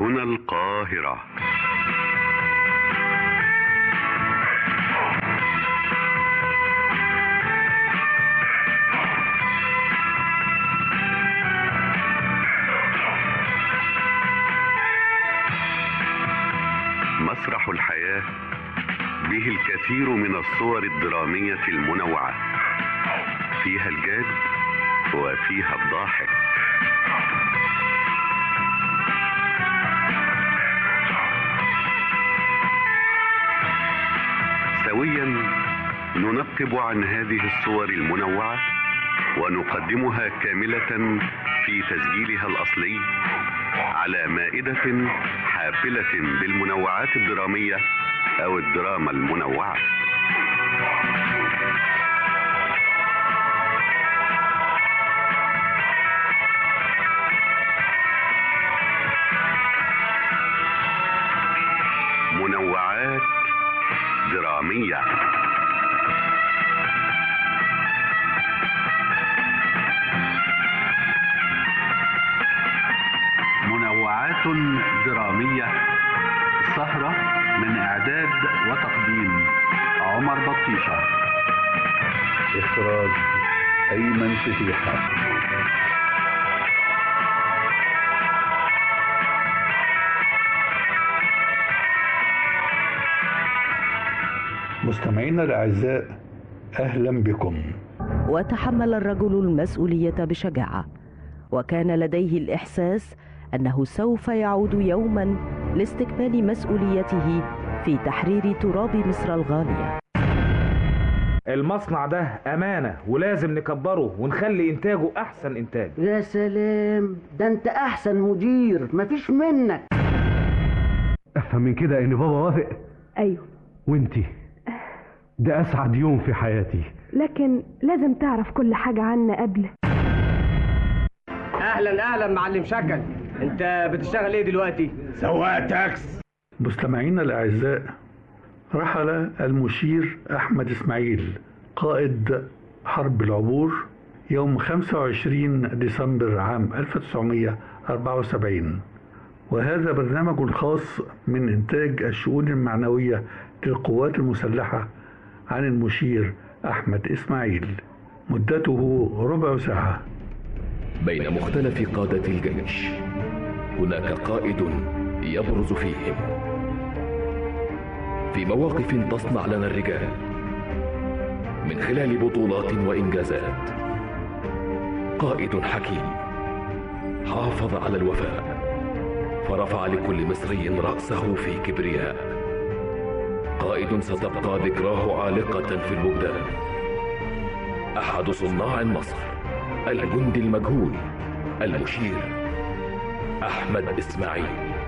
هنا القاهرة مسرح الحياة به الكثير من الصور الدرامية المنوعة فيها الجاد وفيها الضاحك سويا ننقب عن هذه الصور المنوعة ونقدمها كاملة في تسجيلها الأصلي على مائدة حافلة بالمنوعات الدرامية أو الدراما المنوعة منوعات درامية منوعات درامية سهرة من إعداد وتقديم عمر بطيشة إخراج أيمن فتيحة مستمعينا الأعزاء أهلا بكم وتحمل الرجل المسؤوليه بشجاعه وكان لديه الاحساس انه سوف يعود يوما لاستكمال مسؤوليته في تحرير تراب مصر الغاليه المصنع ده أمانة ولازم نكبره ونخلي إنتاجه أحسن إنتاج يا سلام ده انت احسن مدير مفيش منك افهم من كده ان بابا وافق ايوه وانتي ده اسعد يوم في حياتي لكن لازم تعرف كل حاجة عنا قبل اهلا اهلا معلم شكل انت بتشتغل ايه دلوقتي سواق تاكس مستمعينا الأعزاء رحل المشير أحمد إسماعيل قائد حرب العبور يوم 25 ديسمبر عام 1974 وهذا برنامج خاص من إنتاج الشؤون المعنوية للقوات المسلحة عن المشير أحمد إسماعيل مدته ربع ساعة بين مختلف قادة الجيش هناك قائد يبرز فيهم في مواقف تصنع لنا الرجال من خلال بطولات وإنجازات قائد حكيم حافظ على الوفاء فرفع لكل مصري رأسه في كبرياء قائد ستبقى ذكراه عالقة في الوجدان أحد صناع النصر الجندي المجهول المشير أحمد إسماعيل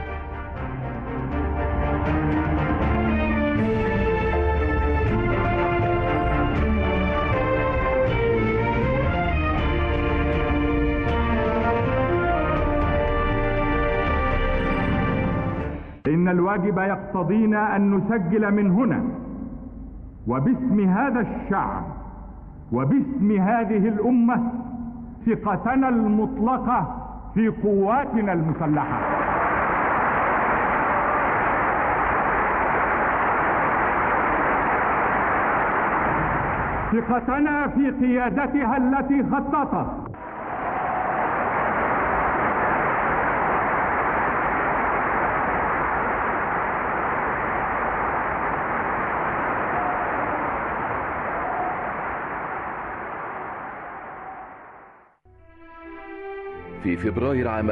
إن الواجب يقتضينا أن نسجل من هنا وباسم هذا الشعب وباسم هذه الأمة ثقتنا المطلقة في قواتنا المسلحة ثقتنا في قيادتها التي خططت في فبراير عام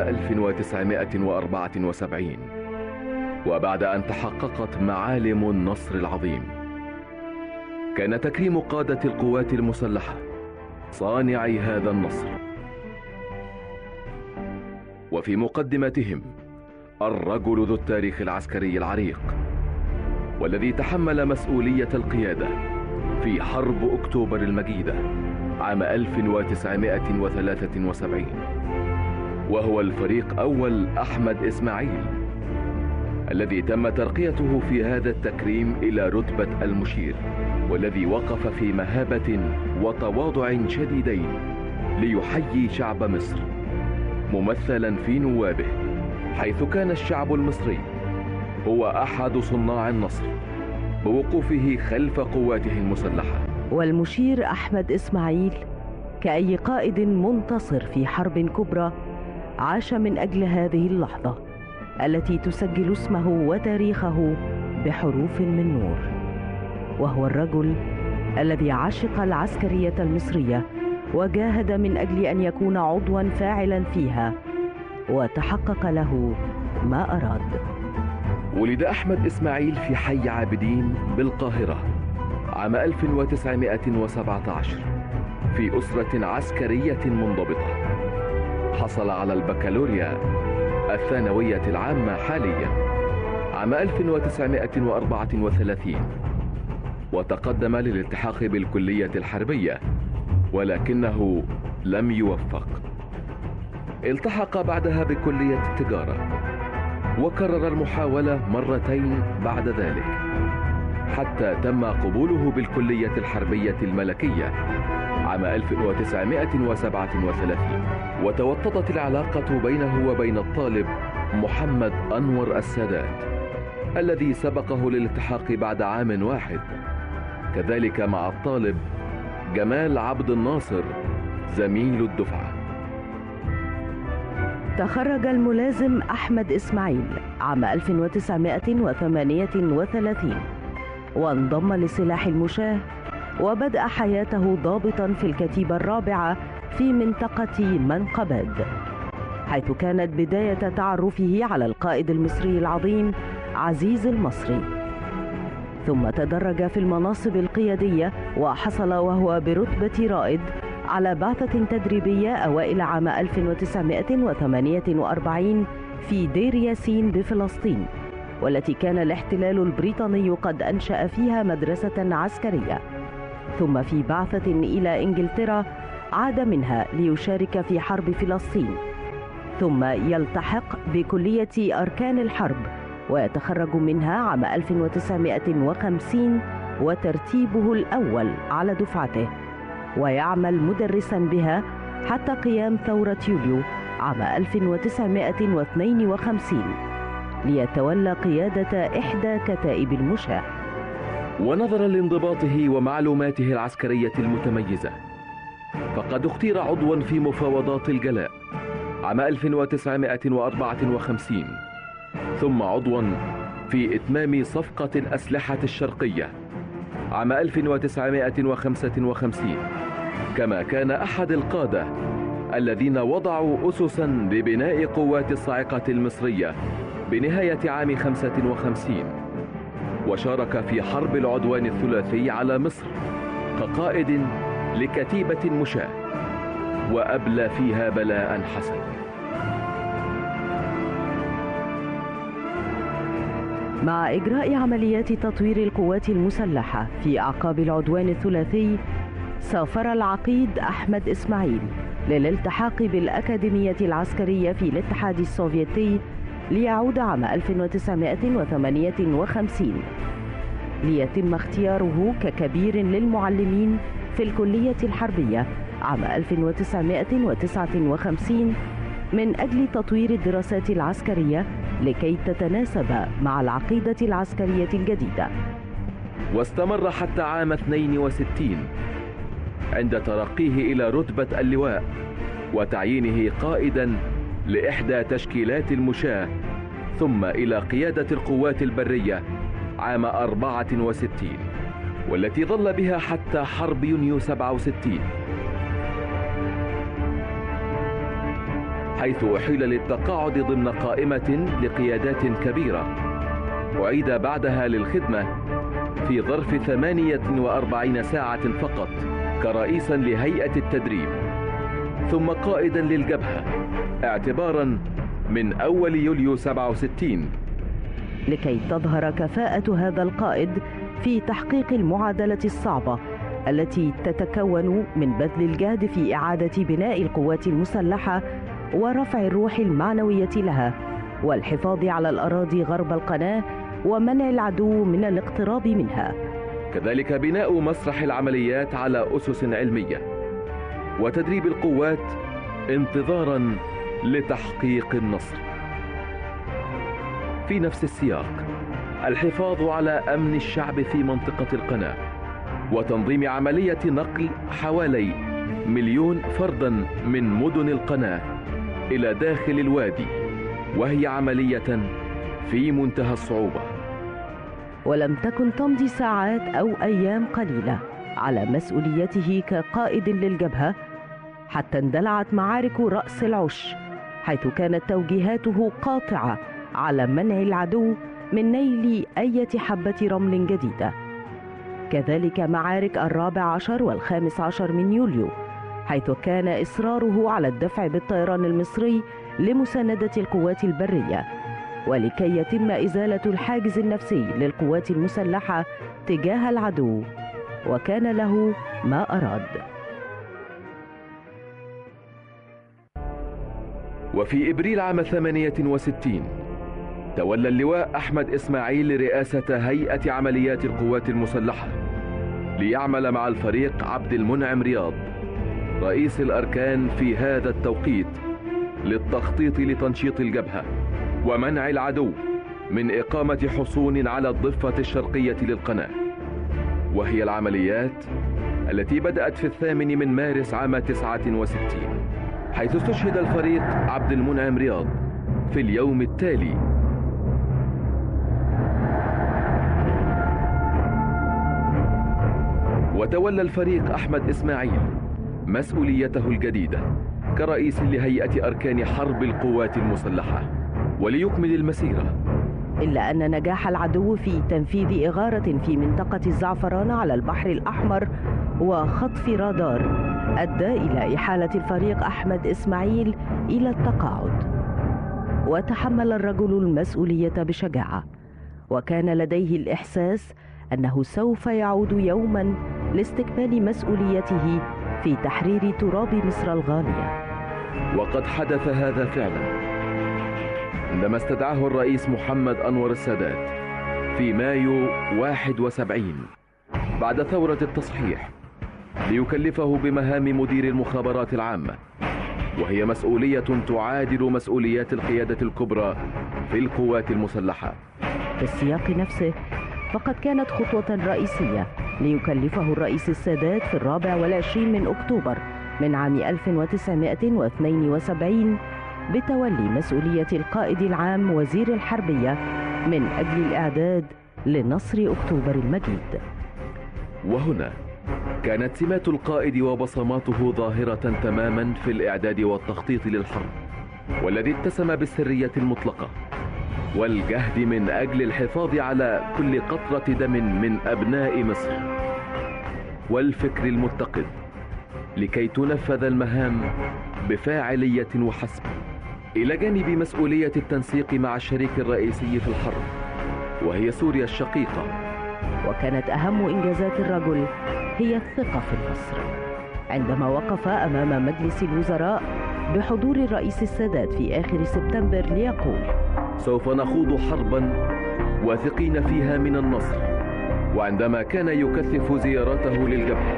1974 وبعد أن تحققت معالم النصر العظيم كان تكريم قادة القوات المسلحة صانعي هذا النصر وفي مقدمتهم الرجل ذو التاريخ العسكري العريق والذي تحمل مسؤولية القيادة في حرب أكتوبر المجيدة عام 1973 وهو الفريق أول أحمد إسماعيل الذي تم ترقيته في هذا التكريم إلى رتبة المشير والذي وقف في مهابة وتواضع شديدين ليحيي شعب مصر ممثلا في نوابه حيث كان الشعب المصري هو أحد صناع النصر بوقوفه خلف قواته المسلحة والمشير أحمد إسماعيل كأي قائد منتصر في حرب كبرى عاش من أجل هذه اللحظة التي تسجل اسمه وتاريخه بحروف من نور وهو الرجل الذي عشق العسكرية المصرية وجاهد من أجل أن يكون عضوا فاعلا فيها وتحقق له ما أراد ولد أحمد إسماعيل في حي عابدين بالقاهرة عام 1917 في أسرة عسكرية منضبطة حصل على البكالوريا الثانوية العامة حاليا عام 1934 وتقدم للالتحاق بالكلية الحربية ولكنه لم يوفق التحق بعدها بكلية التجارة وكرر المحاولة مرتين بعد ذلك حتى تم قبوله بالكلية الحربية الملكية عام 1937 وتوطدت العلاقة بينه وبين الطالب محمد أنور السادات الذي سبقه للالتحاق بعد عام واحد كذلك مع الطالب جمال عبد الناصر زميل الدفعه تخرج الملازم أحمد إسماعيل عام 1938 وانضم لسلاح المشاة وبدأ حياته ضابطا في الكتيبة الرابعة في منطقة منقباد حيث كانت بداية تعرفه على القائد المصري العظيم عزيز المصري ثم تدرج في المناصب القيادية وحصل وهو برتبة رائد على بعثة تدريبية أوائل عام 1948 في دير ياسين بفلسطين والتي كان الاحتلال البريطاني قد أنشأ فيها مدرسة عسكرية ثم في بعثة إلى إنجلترا عاد منها ليشارك في حرب فلسطين ثم يلتحق بكلية أركان الحرب ويتخرج منها عام 1950 وترتيبه الأول على دفعته ويعمل مدرسا بها حتى قيام ثورة يوليو عام 1952 ليتولى قيادة إحدى كتائب المشاة ونظرا لانضباطه ومعلوماته العسكرية المتميزة فقد اختير عضوا في مفاوضات الجلاء عام 1954 ثم عضوا في إتمام صفقة الأسلحة الشرقية عام 1955 كما كان أحد القادة الذين وضعوا أسسا لبناء قوات الصاعقة المصرية بنهاية عام 55 وشارك في حرب العدوان الثلاثي على مصر كقائد لكتيبة مشاة وأبلى فيها بلاء حسنا مع إجراء عمليات تطوير القوات المسلحة في أعقاب العدوان الثلاثي سافر العقيد أحمد إسماعيل للالتحاق بالأكاديمية العسكرية في الاتحاد السوفيتي ليعود عام 1958 ليتم اختياره ككبير للمعلمين في الكلية الحربية عام 1959 من أجل تطوير الدراسات العسكرية لكي تتناسب مع العقيدة العسكرية الجديدة واستمر حتى عام 62 عند ترقيه إلى رتبة اللواء وتعيينه قائدا لإحدى تشكيلات المشاة ثم إلى قيادة القوات البرية عام 64 والتي ظل بها حتى حرب يونيو 67 حيث أحيل للتقاعد ضمن قائمة لقيادات كبيرة أعيد بعدها للخدمة في ظرف 48 ساعة فقط كرئيسا لهيئة التدريب ثم قائدا للجبهة اعتبارا من أول يوليو 67 لكي تظهر كفاءة هذا القائد في تحقيق المعادلة الصعبة التي تتكون من بذل الجهد في إعادة بناء القوات المسلحة ورفع الروح المعنوية لها والحفاظ على الأراضي غرب القناة ومنع العدو من الاقتراب منها كذلك بناء مسرح العمليات على أسس علمية وتدريب القوات انتظارا لتحقيق النصر وفي نفس السياق الحفاظ على أمن الشعب في منطقة القناة وتنظيم عملية نقل حوالي مليون فردا من مدن القناة إلى داخل الوادي وهي عملية في منتهى الصعوبة ولم تكن تمضي ساعات أو أيام قليلة على مسؤوليته كقائد للجبهة حتى اندلعت معارك رأس العش حيث كانت توجيهاته قاطعة على منع العدو من نيل أية حبة رمل جديدة كذلك معارك الرابع عشر والخامس عشر من يوليو حيث كان إصراره على الدفع بالطيران المصري لمساندة القوات البرية ولكي يتم إزالة الحاجز النفسي للقوات المسلحة تجاه العدو وكان له ما أراد وفي إبريل عام 68 تولى اللواء أحمد إسماعيل رئاسة هيئة عمليات القوات المسلحة ليعمل مع الفريق عبد المنعم رياض رئيس الأركان في هذا التوقيت للتخطيط لتنشيط الجبهة ومنع العدو من إقامة حصون على الضفة الشرقية للقناة وهي العمليات التي بدأت في الثامن من مارس عام 69 حيث استشهد الفريق عبد المنعم رياض في اليوم التالي وتولى الفريق أحمد إسماعيل مسؤوليته الجديدة كرئيس لهيئة أركان حرب القوات المسلحة وليكمل المسيرة إلا أن نجاح العدو في تنفيذ إغارة في منطقة الزعفران على البحر الأحمر وخطف رادار أدى إلى إحالة الفريق أحمد إسماعيل إلى التقاعد وتحمل الرجل المسؤولية بشجاعة وكان لديه الإحساس أنه سوف يعود يوما لاستكمال مسؤوليته في تحرير تراب مصر الغالية وقد حدث هذا فعلا عندما استدعاه الرئيس محمد أنور السادات في مايو 71 بعد ثورة التصحيح ليكلفه بمهام مدير المخابرات العامة وهي مسؤولية تعادل مسؤوليات القيادة الكبرى في القوات المسلحة في السياق نفسه فقد كانت خطوة رئيسية ليكلفه الرئيس السادات في الرابع والعشرين من أكتوبر من عام 1972 بتولي مسؤولية القائد العام وزير الحربية من أجل الإعداد لنصر أكتوبر المجيد وهنا كانت سمات القائد وبصماته ظاهرة تماما في الإعداد والتخطيط للحرب والذي اتسم بالسرية المطلقة والجهد من أجل الحفاظ على كل قطرة دم من أبناء مصر والفكر المتقد لكي تنفذ المهام بفاعلية وحسب إلى جانب مسؤولية التنسيق مع الشريك الرئيسي في الحرب وهي سوريا الشقيقة وكانت أهم إنجازات الرجل هي الثقة في مصر عندما وقف أمام مجلس الوزراء بحضور الرئيس السادات في آخر سبتمبر ليقول سوف نخوض حربا واثقين فيها من النصر وعندما كان يكثف زياراته للجبهة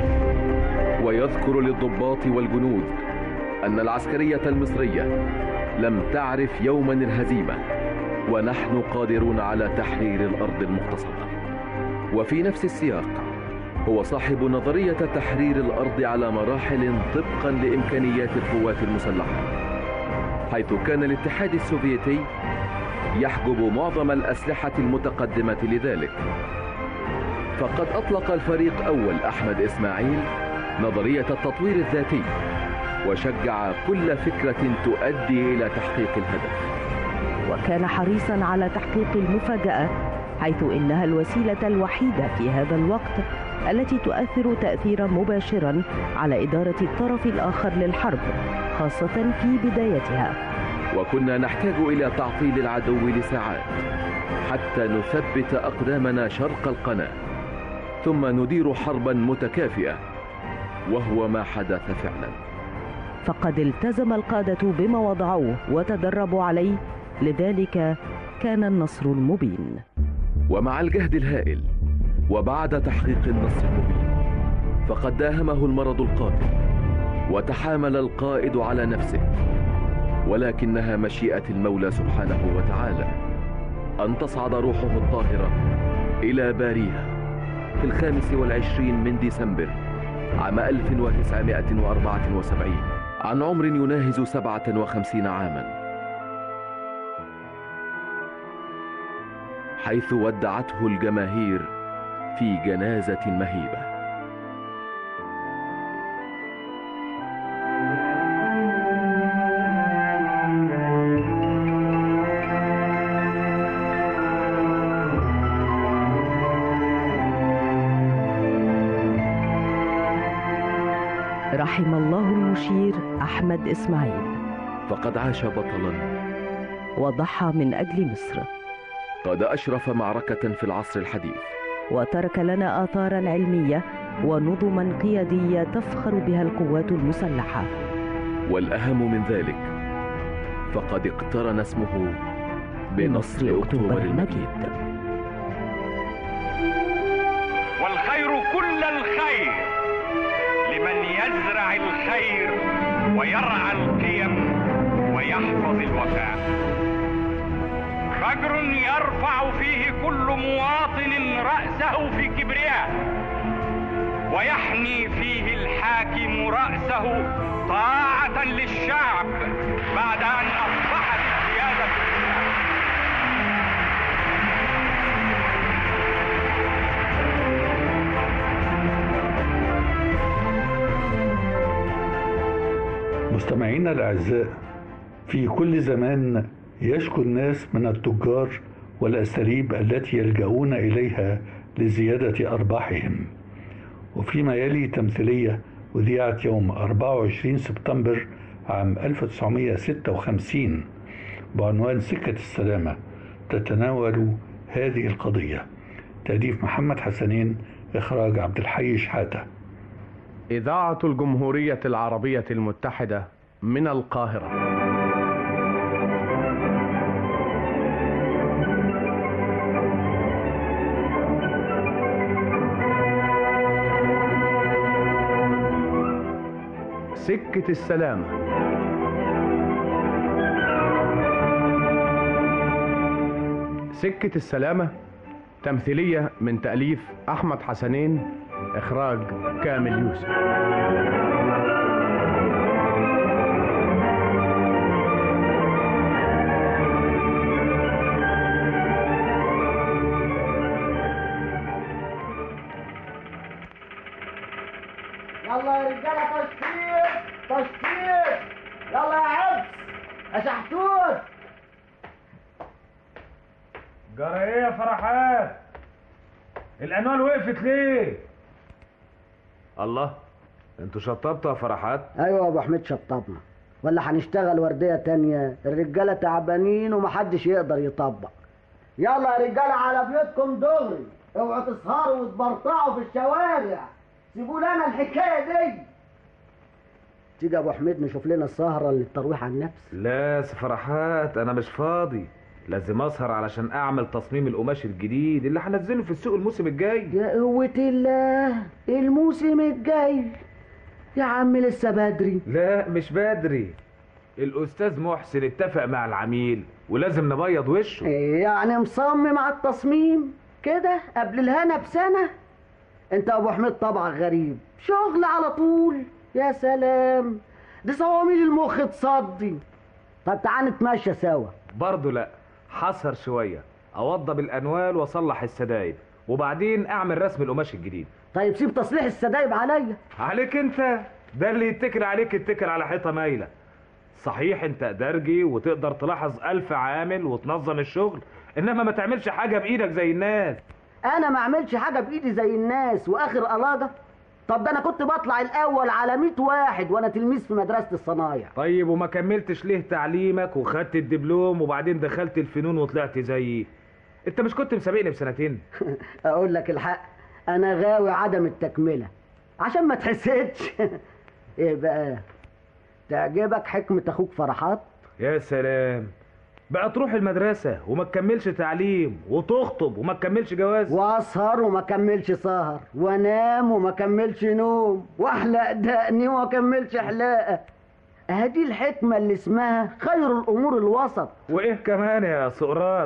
ويذكر للضباط والجنود أن العسكرية المصرية لم تعرف يوما الهزيمة ونحن قادرون على تحرير الأرض المغتصبة وفي نفس السياق هو صاحب نظرية تحرير الأرض على مراحل طبقا لإمكانيات القوات المسلحة حيث كان الاتحاد السوفيتي يحجب معظم الأسلحة المتقدمة لذلك فقد أطلق الفريق أول أحمد إسماعيل نظرية التطوير الذاتي وشجع كل فكرة تؤدي إلى تحقيق الهدف وكان حريصا على تحقيق المفاجأة حيث إنها الوسيلة الوحيدة في هذا الوقت التي تؤثر تأثيرا مباشرا على إدارة الطرف الآخر للحرب خاصة في بدايتها وكنا نحتاج إلى تعطيل العدو لساعات حتى نثبت أقدامنا شرق القناة ثم ندير حربا متكافئة وهو ما حدث فعلا فقد التزم القادة بما وضعوه وتدربوا عليه لذلك كان النصر المبين ومع الجهد الهائل وبعد تحقيق النصر المبين فقد داهمه المرض القاتل وتحامل القائد على نفسه ولكنها مشيئة المولى سبحانه وتعالى أن تصعد روحه الطاهرة إلى باريها في الخامس والعشرين من ديسمبر عام 1974 عن عمر يناهز 57 عاما حيث ودعته الجماهير في جنازة مهيبة رحم الله المشير أحمد إسماعيل فقد عاش بطلا وضحى من أجل مصر قد أشرف معركة في العصر الحديث وترك لنا آثارا علمية ونظما قيادية تفخر بها القوات المسلحة والأهم من ذلك فقد اقترن اسمه بنصر أكتوبر المجيد والخير كل الخير لمن يزرع الخير ويرعى القيم ويحفظ الوفاء فجر يرفع فيه كل مواطن رأسه في كبرياء ويحني فيه الحاكم رأسه طاعة للشعب بعد أن أصبحت السيادة مستمعينا الأعزاء في كل زمان يشكو الناس من التجار والأساليب التي يلجؤون إليها لزيادة أرباحهم وفيما يلي تمثيلية أذيعت يوم 24 سبتمبر عام 1956 بعنوان سكة السلامة تتناول هذه القضية تأليف محمد حسنين إخراج عبد الحي شحاتة إذاعة الجمهورية العربية المتحدة من القاهرة سكة السلامة سكة السلامة تمثيلية من تأليف أحمد حسنين إخراج كامل يوسف يلا يا رجاله تشطيب تشطيب يلا يا عبس يا شحتوت جرى ايه يا فرحات الانوال وقفت ليه الله انتوا شطبتوا يا فرحات ايوه يا ابو حميد شطبنا ولا هنشتغل ورديه تانية الرجاله تعبانين ومحدش يقدر يطبق يلا يا رجاله على بيوتكم دغري اوعوا تسهروا وتبرطعوا في الشوارع سيبوا لنا الحكايه دي تيجي يا ابو حميد نشوف لنا السهره اللي الترويح عن النفس لا يا فرحات انا مش فاضي لازم اسهر علشان اعمل تصميم القماش الجديد اللي هنزله في السوق الموسم الجاي يا قوة الله الموسم الجاي يا عم لسه بدري لا مش بدري الاستاذ محسن اتفق مع العميل ولازم نبيض وشه يعني مصمم على التصميم كده قبل الهنا بسنة انت يا ابو حميد طبعك غريب شغل على طول يا سلام دي صواميل المخ تصدي طب تعال نتمشى سوا برضه لا حسر شويه اوضب الانوال واصلح السدايب وبعدين اعمل رسم القماش الجديد طيب سيب تصليح السدايب عليا عليك انت ده اللي يتكل عليك يتكل على حيطه مايله صحيح انت درجي وتقدر تلاحظ الف عامل وتنظم الشغل انما ما تعملش حاجه بايدك زي الناس انا ما اعملش حاجه بايدي زي الناس واخر قلاجه طب ده انا كنت بطلع الاول على 100 واحد وانا تلميذ في مدرسه الصنايع طيب وما كملتش ليه تعليمك وخدت الدبلوم وبعدين دخلت الفنون وطلعت زيي انت مش كنت مسابقني بسنتين اقول لك الحق انا غاوي عدم التكمله عشان ما تحسدش ايه بقى تعجبك حكمه اخوك فرحات يا سلام بقى تروح المدرسة وما تكملش تعليم وتخطب وما تكملش جواز واسهر وما كملش سهر وانام وما كملش نوم واحلق دقني وما كملش حلاقه هدي الحكمه اللي اسمها خير الامور الوسط وايه كمان يا سقراط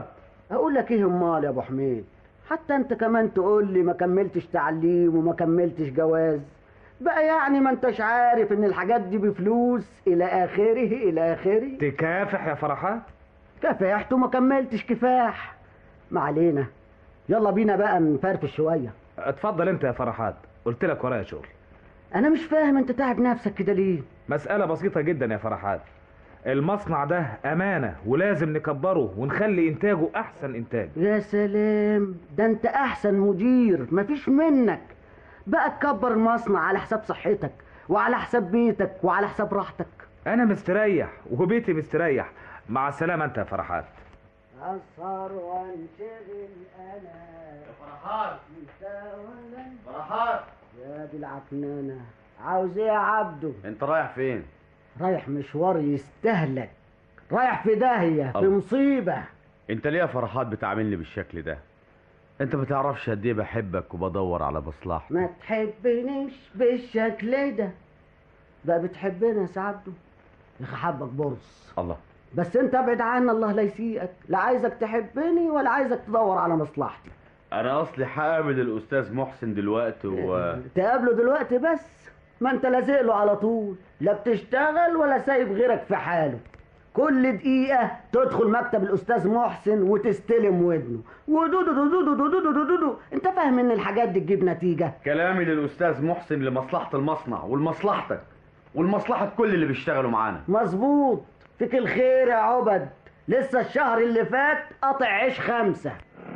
اقول لك ايه امال يا ابو حميد حتى انت كمان تقول لي ما كملتش تعليم وما كملتش جواز بقى يعني ما انتش عارف ان الحاجات دي بفلوس الى اخره الى اخره تكافح يا فرحات كفاحت وما كملتش كفاح ما علينا يلا بينا بقى نفرفش شويه اتفضل انت يا فرحات قلت لك ورايا شغل انا مش فاهم انت تعب نفسك كده ليه مسألة بسيطة جدا يا فرحات المصنع ده أمانة ولازم نكبره ونخلي إنتاجه أحسن إنتاج يا سلام ده انت احسن مدير مفيش منك بقى تكبر المصنع على حساب صحتك وعلى حساب بيتك وعلى حساب راحتك أنا مستريح وبيتي مستريح مع السلامة أنت يا فرحات اسهر وانشغل انا فرحات فرحات يا دي العكنانه عاوز ايه يا عبده انت رايح فين رايح مشوار يستهلك رايح في داهيه في الله. مصيبه انت ليه يا فرحات بتعاملني بالشكل ده انت ما تعرفش قد ايه بحبك وبدور على مصلحتك ما تحبنيش بالشكل ده بقى بتحبني يا سي عبده يا اخي حبك برص الله بس انت ابعد عني الله لا يسيئك لا عايزك تحبني ولا عايزك تدور على مصلحتي انا اصلي هقابل الاستاذ محسن دلوقتي و تقابله دلوقتي بس ما انت لازق له على طول لا بتشتغل ولا سايب غيرك في حاله كل دقيقة تدخل مكتب الأستاذ محسن وتستلم ودنه ودودو دودو دودو دودو دودو أنت فاهم إن الحاجات دي تجيب نتيجة كلامي للاستاذ محسن لمصلحه المصنع ولمصلحتك ولمصلحه كل اللي بيشتغلوا معانا مظبوط فيك الخير يا عبد لسه الشهر اللي فات قطع عيش خمسة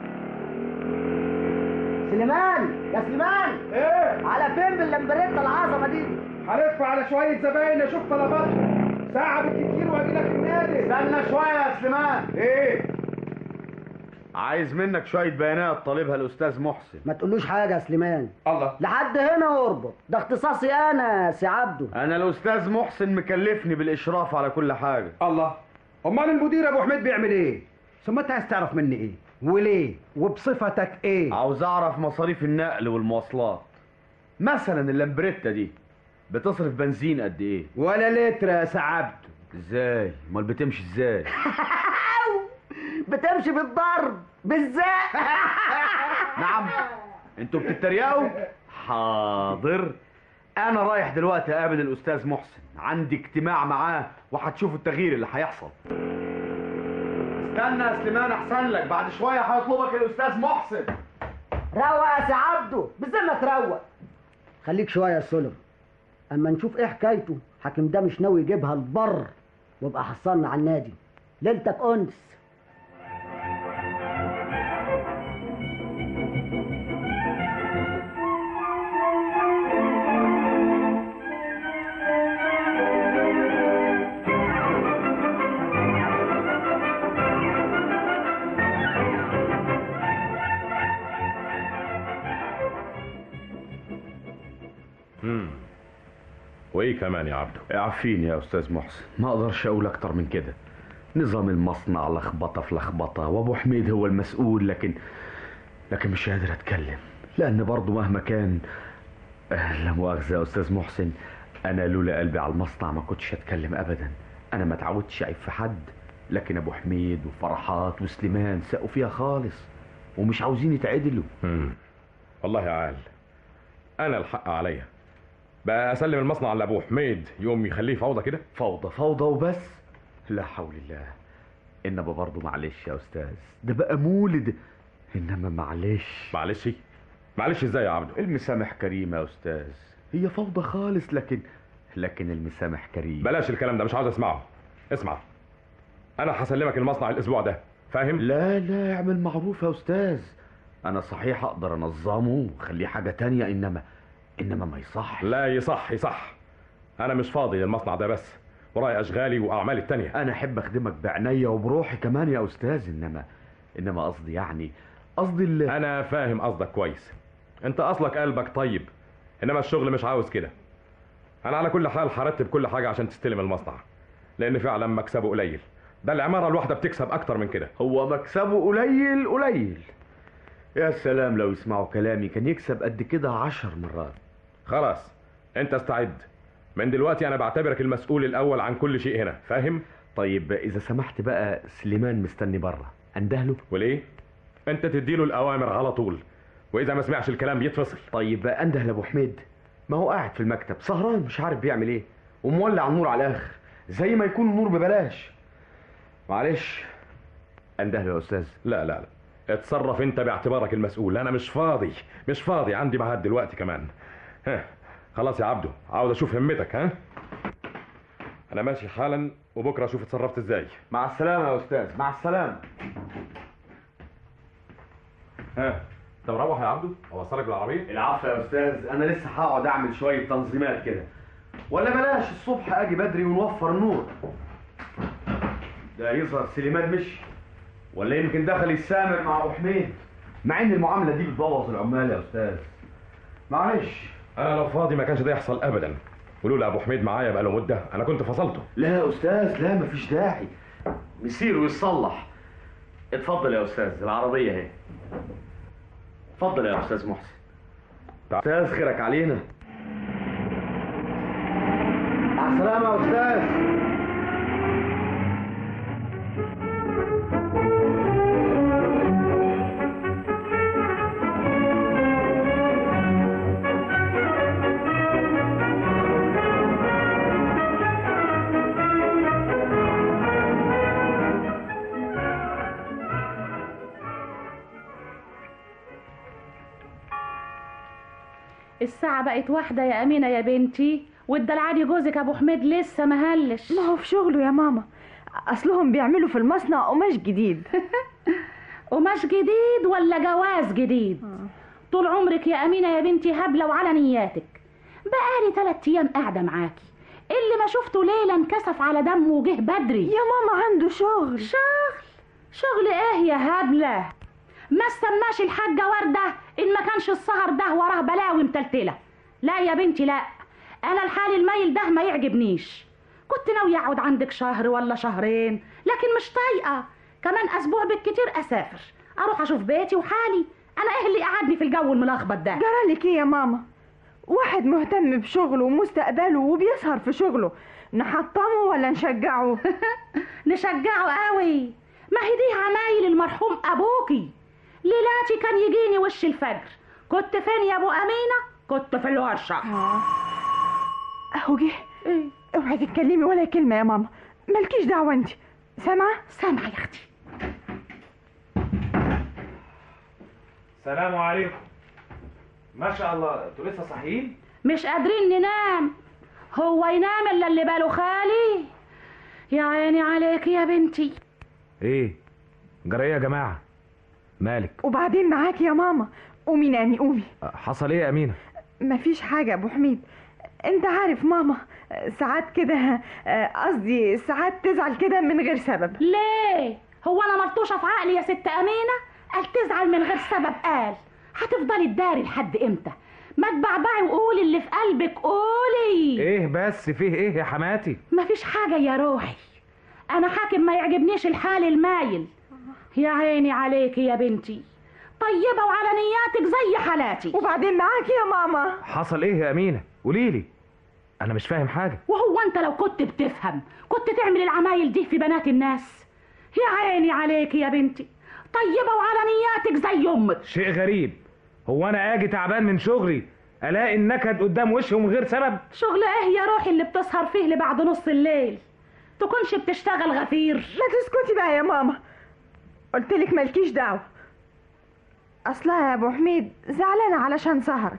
سليمان يا سليمان ايه على فين باللمبريتا العظمة دي هلف على شوية زباين اشوف طلباتهم ساعة بالكتير واجي لك النادي استنى شويه يا سليمان ايه عايز منك شويه بيانات طالبها الاستاذ محسن ما تقولوش حاجة يا سليمان الله لحد هنا واربط ده اختصاصي أنا يا سي عبده انا الاستاذ محسن مكلفني بالاشراف على كل حاجه الله امال المدير ابو حميد بيعمل ايه ثم انت عايز تعرف مني ايه وليه وبصفتك ايه عاوز اعرف مصاريف النقل والمواصلات مثلا اللامبريتا دي بتصرف بنزين قد ايه ولا لتر يا سعبده ازاي امال بتمشي ازاي بتمشي بالضرب بالزق نعم انتوا بتتريقوا حاضر انا رايح دلوقتي اقابل الاستاذ محسن عندي اجتماع معاه وهتشوفوا التغيير اللي هيحصل استنى يا سليمان احسن لك بعد شويه هيطلبك الاستاذ محسن روق يا سي عبده بذمك روق خليك شويه يا سلم اما نشوف ايه حكايته حاكم ده مش ناوي يجيبها البر وابقى حصلنا على النادي ليلتك انس امم وايه كمان يا عبده اعفيني يا استاذ محسن ما اقدرش اقول اكتر من كده نظام المصنع لخبطه في لخبطه وابو حميد هو المسؤول لكن لكن مش قادر اتكلم لان برضه مهما كان آه، لا مؤاخذه يا استاذ محسن انا لولا قلبي على المصنع ما كنتش اتكلم ابدا انا ما اتعودتش اعيب في حد لكن ابو حميد وفرحات وسليمان سقوا فيها خالص ومش عاوزين يتعدلوا امم والله يا عال انا الحق عليا بقى اسلم المصنع لابو حميد يوم يخليه فوضى كده فوضى فوضى وبس لا حول الله انما برضه معلش يا استاذ ده بقى مولد انما معلش معلش معلش ازاي يا عبده المسامح كريم يا استاذ هي فوضى خالص لكن لكن المسامح كريم بلاش الكلام ده مش عاوز اسمعه اسمع انا هسلمك المصنع الاسبوع ده فاهم لا لا اعمل معروف يا استاذ انا صحيح اقدر انظمه واخليه حاجه تانية انما انما ما يصح لا يصح يصح انا مش فاضي للمصنع ده بس ورايا اشغالي واعمالي التانية انا احب اخدمك بعناية وبروحي كمان يا استاذ انما انما قصدي يعني قصدي ال... انا فاهم قصدك كويس انت اصلك قلبك طيب انما الشغل مش عاوز كده انا على كل حال هرتب كل حاجه عشان تستلم المصنع لان فعلا مكسبه قليل ده العماره الواحده بتكسب اكتر من كده هو مكسبه قليل قليل يا سلام لو يسمعوا كلامي كان يكسب قد كده عشر مرات خلاص انت استعد من دلوقتي انا بعتبرك المسؤول الاول عن كل شيء هنا فاهم طيب اذا سمحت بقى سليمان مستني بره اندهله وليه انت تديله الاوامر على طول واذا ما سمعش الكلام يتفصل طيب انده لابو حميد ما هو قاعد في المكتب سهران مش عارف بيعمل ايه ومولع النور على الاخر زي ما يكون النور ببلاش معلش انده له يا استاذ لا لا لا اتصرف انت باعتبارك المسؤول انا مش فاضي مش فاضي عندي ميعاد دلوقتي كمان ها خلاص يا عبده عاوز اشوف همتك ها انا ماشي حالا وبكره اشوف اتصرفت ازاي مع السلامه يا استاذ مع السلامه ها طب روح يا عبده اوصلك بالعربيه العفو يا استاذ انا لسه هقعد اعمل شويه تنظيمات كده ولا بلاش الصبح اجي بدري ونوفر النور ده يظهر سليمان مشي ولا يمكن دخل يسامر مع ابو حميد مع ان المعامله دي بتبوظ العمال يا استاذ معلش انا لو فاضي ما كانش ده يحصل ابدا ولولا ابو حميد معايا بقاله مده انا كنت فصلته لا يا استاذ لا مفيش داعي مسير ويصلح اتفضل يا استاذ العربيه اهي اتفضل يا استاذ محسن استاذ خيرك علينا مع السلامه يا استاذ الساعة بقت واحدة يا أمينة يا بنتي والدلعاني جوزك أبو حميد لسه مهلش ما هو في شغله يا ماما اصلهم بيعملوا في المصنع قماش جديد قماش جديد ولا جواز جديد طول عمرك يا أمينة يا بنتي هبلة وعلى نياتك بقالي تلات أيام قاعدة معاكي اللي ما شفته ليلة انكسف على دمه وجه بدري يا ماما عنده شغل شغل شغل ايه يا هبلة ما استناش الحاجة وردة إن ما كانش السهر ده وراه بلاوي متلتلة لا يا بنتي لا أنا الحال الميل ده ما يعجبنيش كنت ناوية أقعد عندك شهر ولا شهرين لكن مش طايقة كمان أسبوع بالكتير أسافر أروح أشوف بيتي وحالي أنا إيه اللي قعدني في الجو الملخبط ده جرالك ايه يا ماما واحد مهتم بشغله ومستقبله وبيسهر في شغله نحطمه ولا نشجعه نشجعه قوي ما هي دي عمايل المرحوم أبوكي ليلاتي كان يجيني وش الفجر كنت فين يا أبو أمينة كنت في الورشة اهو جه اوعي تتكلمي ولا كلمة يا ماما مالكيش دعوة انت سامعة سامعة يا أختي السلام عليكم ما شاء الله انتوا لسه صاحيين مش قادرين ننام هو ينام الا اللي باله خالي يا عيني عليك يا بنتي ايه جرى ايه يا جماعه مالك وبعدين معاكي يا ماما قومي نامي قومي حصل ايه يا امينه مفيش حاجة يا ابو حميد انت عارف ماما ساعات كده آه، قصدي ساعات تزعل كده من غير سبب ليه هو انا ملطوشه في عقلي يا ست امينه قال تزعل من غير سبب قال هتفضلي تداري لحد امتى ما تبعبعي وقولي اللي في قلبك قولي ايه بس فيه ايه يا حماتي مفيش حاجه يا روحي انا حاكم ما يعجبنيش الحال المايل يا عيني عليكي يا بنتي طيبه وعلى نياتك زي حالاتي وبعدين معاكي يا ماما حصل ايه يا امينه قوليلي انا مش فاهم حاجه وهو انت لو كنت بتفهم كنت تعمل العمايل دي في بنات الناس يا عيني عليك يا بنتي طيبة وعلى نياتك زي امك شيء غريب هو انا اجي تعبان من شغلي الاقي النكد قدام وشي ومن غير سبب شغل ايه يا روحي اللي بتسهر فيه لبعد نص الليل تكونش بتشتغل غفير لا تسكتي بقى يا ماما قلت لك مالكيش دعوة اصلها يا ابو حميد زعلانة علشان سهرك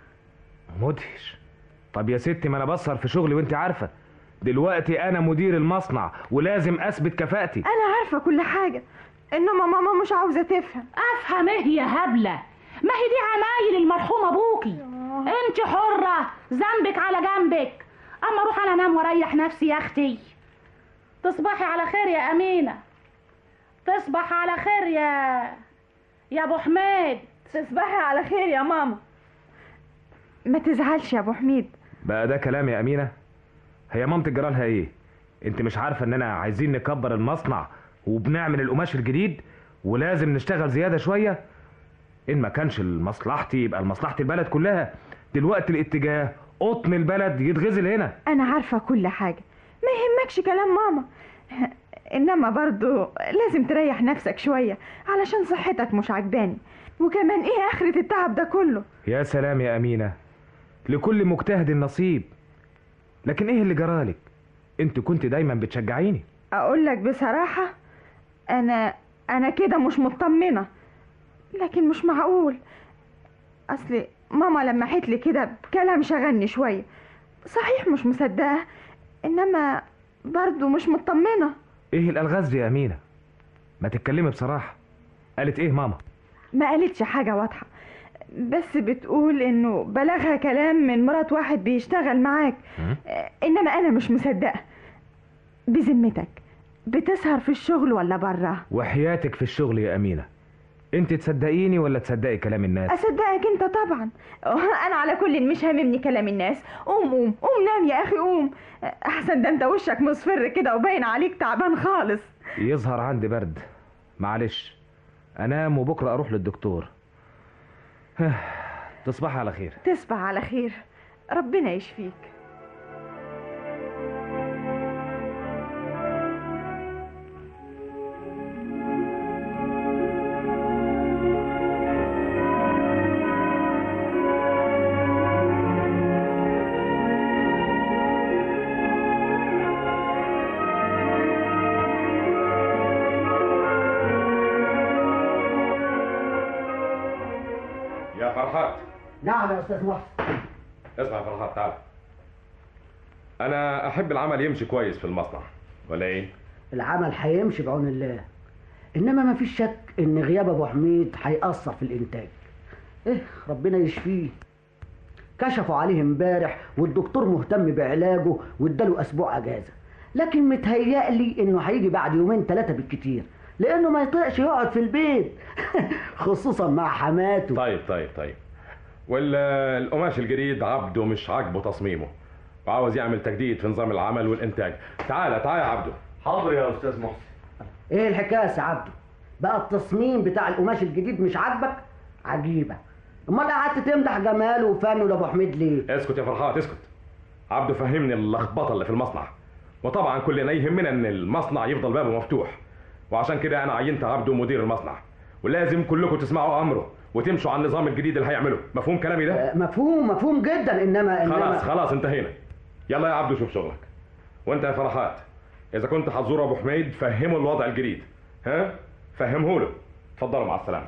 مدهش طب يا ستي ما انا بسهر في شغلي وانت عارفه دلوقتي انا مدير المصنع ولازم اثبت كفاءتي انا عارفة كل حاجة انما ماما مش عاوزة تفهم افهم ايه يا هبلة ما هي دي عمايل المرحوم ابوكي انت حرة ذنبك على جنبك اما اروح انا انام واريح نفسي يا اختي تصبحي على خير يا امينة تصبح على خير يا يا ابو حميد تصبحي على خير يا ماما ما تزعلش يا ابو حميد بقى ده كلام يا امينه هي مامتك جرالها ايه انت مش عارفه اننا عايزين نكبر المصنع وبنعمل القماش الجديد ولازم نشتغل زياده شويه ان ما كانش لمصلحتي يبقى لمصلحه البلد كلها دلوقتي الاتجاه قطن البلد يتغزل هنا انا عارفة كل حاجة ما يهمكش كلام ماما انما برضو لازم تريح نفسك شوية علشان صحتك مش عجباني وكمان ايه اخرة التعب ده كله يا سلام يا أمينة لكل مجتهد نصيب لكن ايه اللي جرالك انت كنت دايما بتشجعيني اقول لك بصراحة انا انا كده مش مطمنة لكن مش معقول اصل ماما لمحت لي كده بكلام شغلني شوية صحيح مش مصدقة انما برضو مش مطمنة ايه الالغاز دي يا امينه ما تتكلمي بصراحه قالت ايه ماما ما قالتش حاجة واضحة بس بتقول انه بلغها كلام من مرات واحد بيشتغل معاك انما انا مش مصدقة بذمتك بتسهر في الشغل ولا بره وحياتك في الشغل يا امينه انت تصدقيني ولا تصدقي كلام الناس اصدقك انت طبعا انا على كل مش هاممني كلام الناس قوم قوم قوم نام يا اخي قوم احسن ده انت وشك مصفر كده وباين عليك تعبان خالص يظهر عندي برد معلش انام وبكره اروح للدكتور تصبح على خير تصبح على خير ربنا يشفيك يا فرحات نعم يا استاذ محسن اسمع يا فرحات تعال انا احب العمل يمشي كويس في المصنع ولا ايه العمل هيمشي بعون الله انما ما فيش شك ان غياب ابو حميد هيأثر في الانتاج ايه ربنا يشفيه كشفوا عليه امبارح والدكتور مهتم بعلاجه واداله اسبوع اجازه لكن متهيألي انه هيجي بعد يومين ثلاثه بالكتير لانه ما يطيقش يقعد في البيت خصوصا مع حماته طيب طيب طيب والقماش الجديد عبده مش عاجبه تصميمه وعاوز يعمل تجديد في نظام العمل والانتاج تعال تعال يا عبده حاضر يا استاذ محسن ايه الحكايه يا سي عبده بقى التصميم بتاع القماش الجديد مش عاجبك عجيبه امال قعدت تمدح جماله وفنه لابو حميد ليه اسكت يا فرحات اسكت عبده فهمني اللخبطه اللي في المصنع وطبعا كلنا يهمنا ان المصنع يفضل بابه مفتوح وعشان كده انا عينت عبده مدير المصنع ولازم كلكم تسمعوا امره وتمشوا على النظام الجديد اللي هيعمله مفهوم كلامي ده آه، مفهوم مفهوم جدا انما انما خلاص خلاص انتهينا يلا يا عبدو شوف شغلك وانت يا فرحات اذا كنت هتزور ابو حميد فهمه الوضع الجديد ها فهمه له اتفضلوا مع السلامه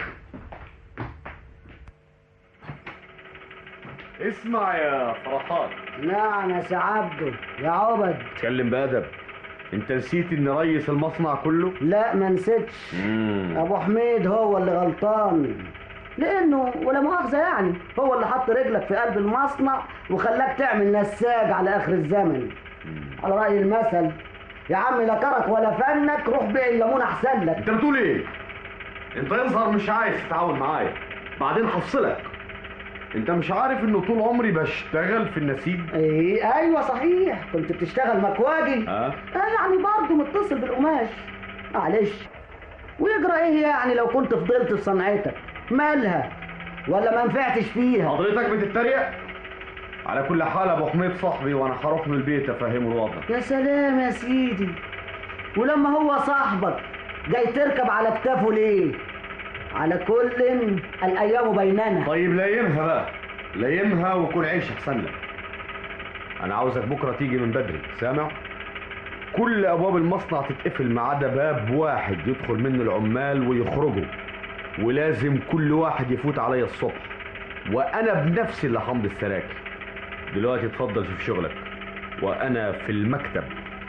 اسمع يا فرحات نعم يا سي عبده يا عبد اتكلم بأدب انت نسيت ان ريس المصنع كله لا ما نسيتش ابو حميد هو اللي غلطان لانه ولا مؤاخذه يعني هو اللي حط رجلك في قلب المصنع وخلاك تعمل نساج على اخر الزمن على راي المثل يا عم لا كرك ولا فنك روح بيع الليمون احسن لك انت بتقول ايه انت يظهر مش عايز تتعاون معايا بعدين هفصلك انت مش عارف انه طول عمري بشتغل في النسيج ايه ايوه صحيح كنت بتشتغل مكواجي اه اه يعني برضه متصل بالقماش معلش ويجرى ايه يعني لو كنت فضلت في صنعتك مالها ولا ما نفعتش فيها حضرتك بتتريق على كل حال ابو حميد صاحبي وانا هروح من البيت افهمه الوضع يا سلام يا سيدي ولما هو صاحبك جاي تركب على كتافه ليه على كل الايام بيننا طيب لايمها بقى لايمها وكل عيش احسن لك انا عاوزك بكره تيجي من بدري سامع كل ابواب المصنع تتقفل ما عدا باب واحد يدخل منه العمال ويخرجوا ولازم كل واحد يفوت عليا الصبح وانا بنفسي اللي همضي السراكل دلوقتي اتفضل شوف شغلك وانا في المكتب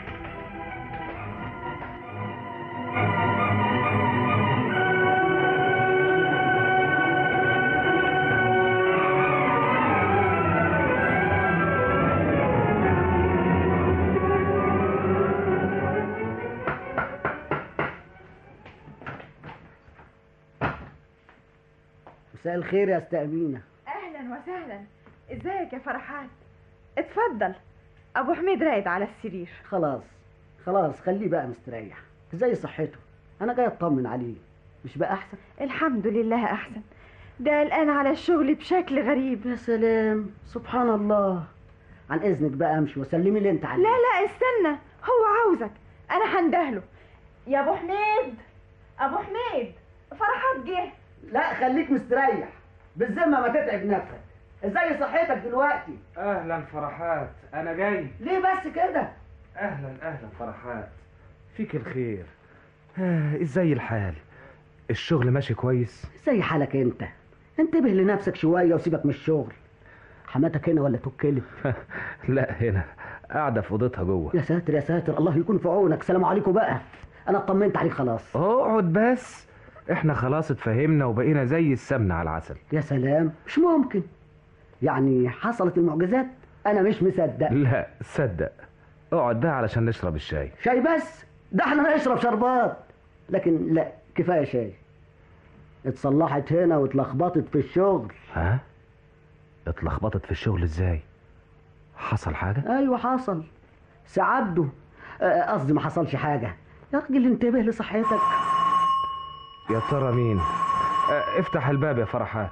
مساء الخير يا استاذ امينه اهلا وسهلا ازيك يا فرحات اتفضل ابو حميد رايد على السرير خلاص خلاص خليه بقى مستريح زي صحته انا جاي اطمن عليه مش بقى احسن الحمد لله احسن ده الان على الشغل بشكل غريب يا سلام سبحان الله عن اذنك بقى امشي وسلمي اللي انت عليه لا لا استنى هو عاوزك انا هندهله يا ابو حميد ابو حميد فرحات جه لا خليك مستريح بالذمه ما تتعب نفسك ازاي صحتك دلوقتي اهلا فرحات انا جاي ليه بس كده اهلا اهلا فرحات فيك الخير آه، ازاي الحال الشغل ماشي كويس زي حالك انت انتبه لنفسك شويه وسيبك من الشغل حماتك هنا ولا توكلت لا هنا قاعده في اوضتها جوه يا ساتر يا ساتر الله يكون في عونك سلام عليكم بقى انا اطمنت عليك خلاص اقعد بس احنا خلاص اتفهمنا وبقينا زي السمن على العسل يا سلام مش ممكن يعني حصلت المعجزات انا مش مصدق لا صدق اقعد بقى علشان نشرب الشاي شاي بس ده احنا نشرب شربات لكن لا كفايه شاي اتصلحت هنا واتلخبطت في الشغل ها اتلخبطت في الشغل ازاي حصل حاجه ايوه حصل سعده آه، قصدي ما حصلش حاجه يا راجل انتبه لصحتك يا ترى مين اه، افتح الباب يا فرحات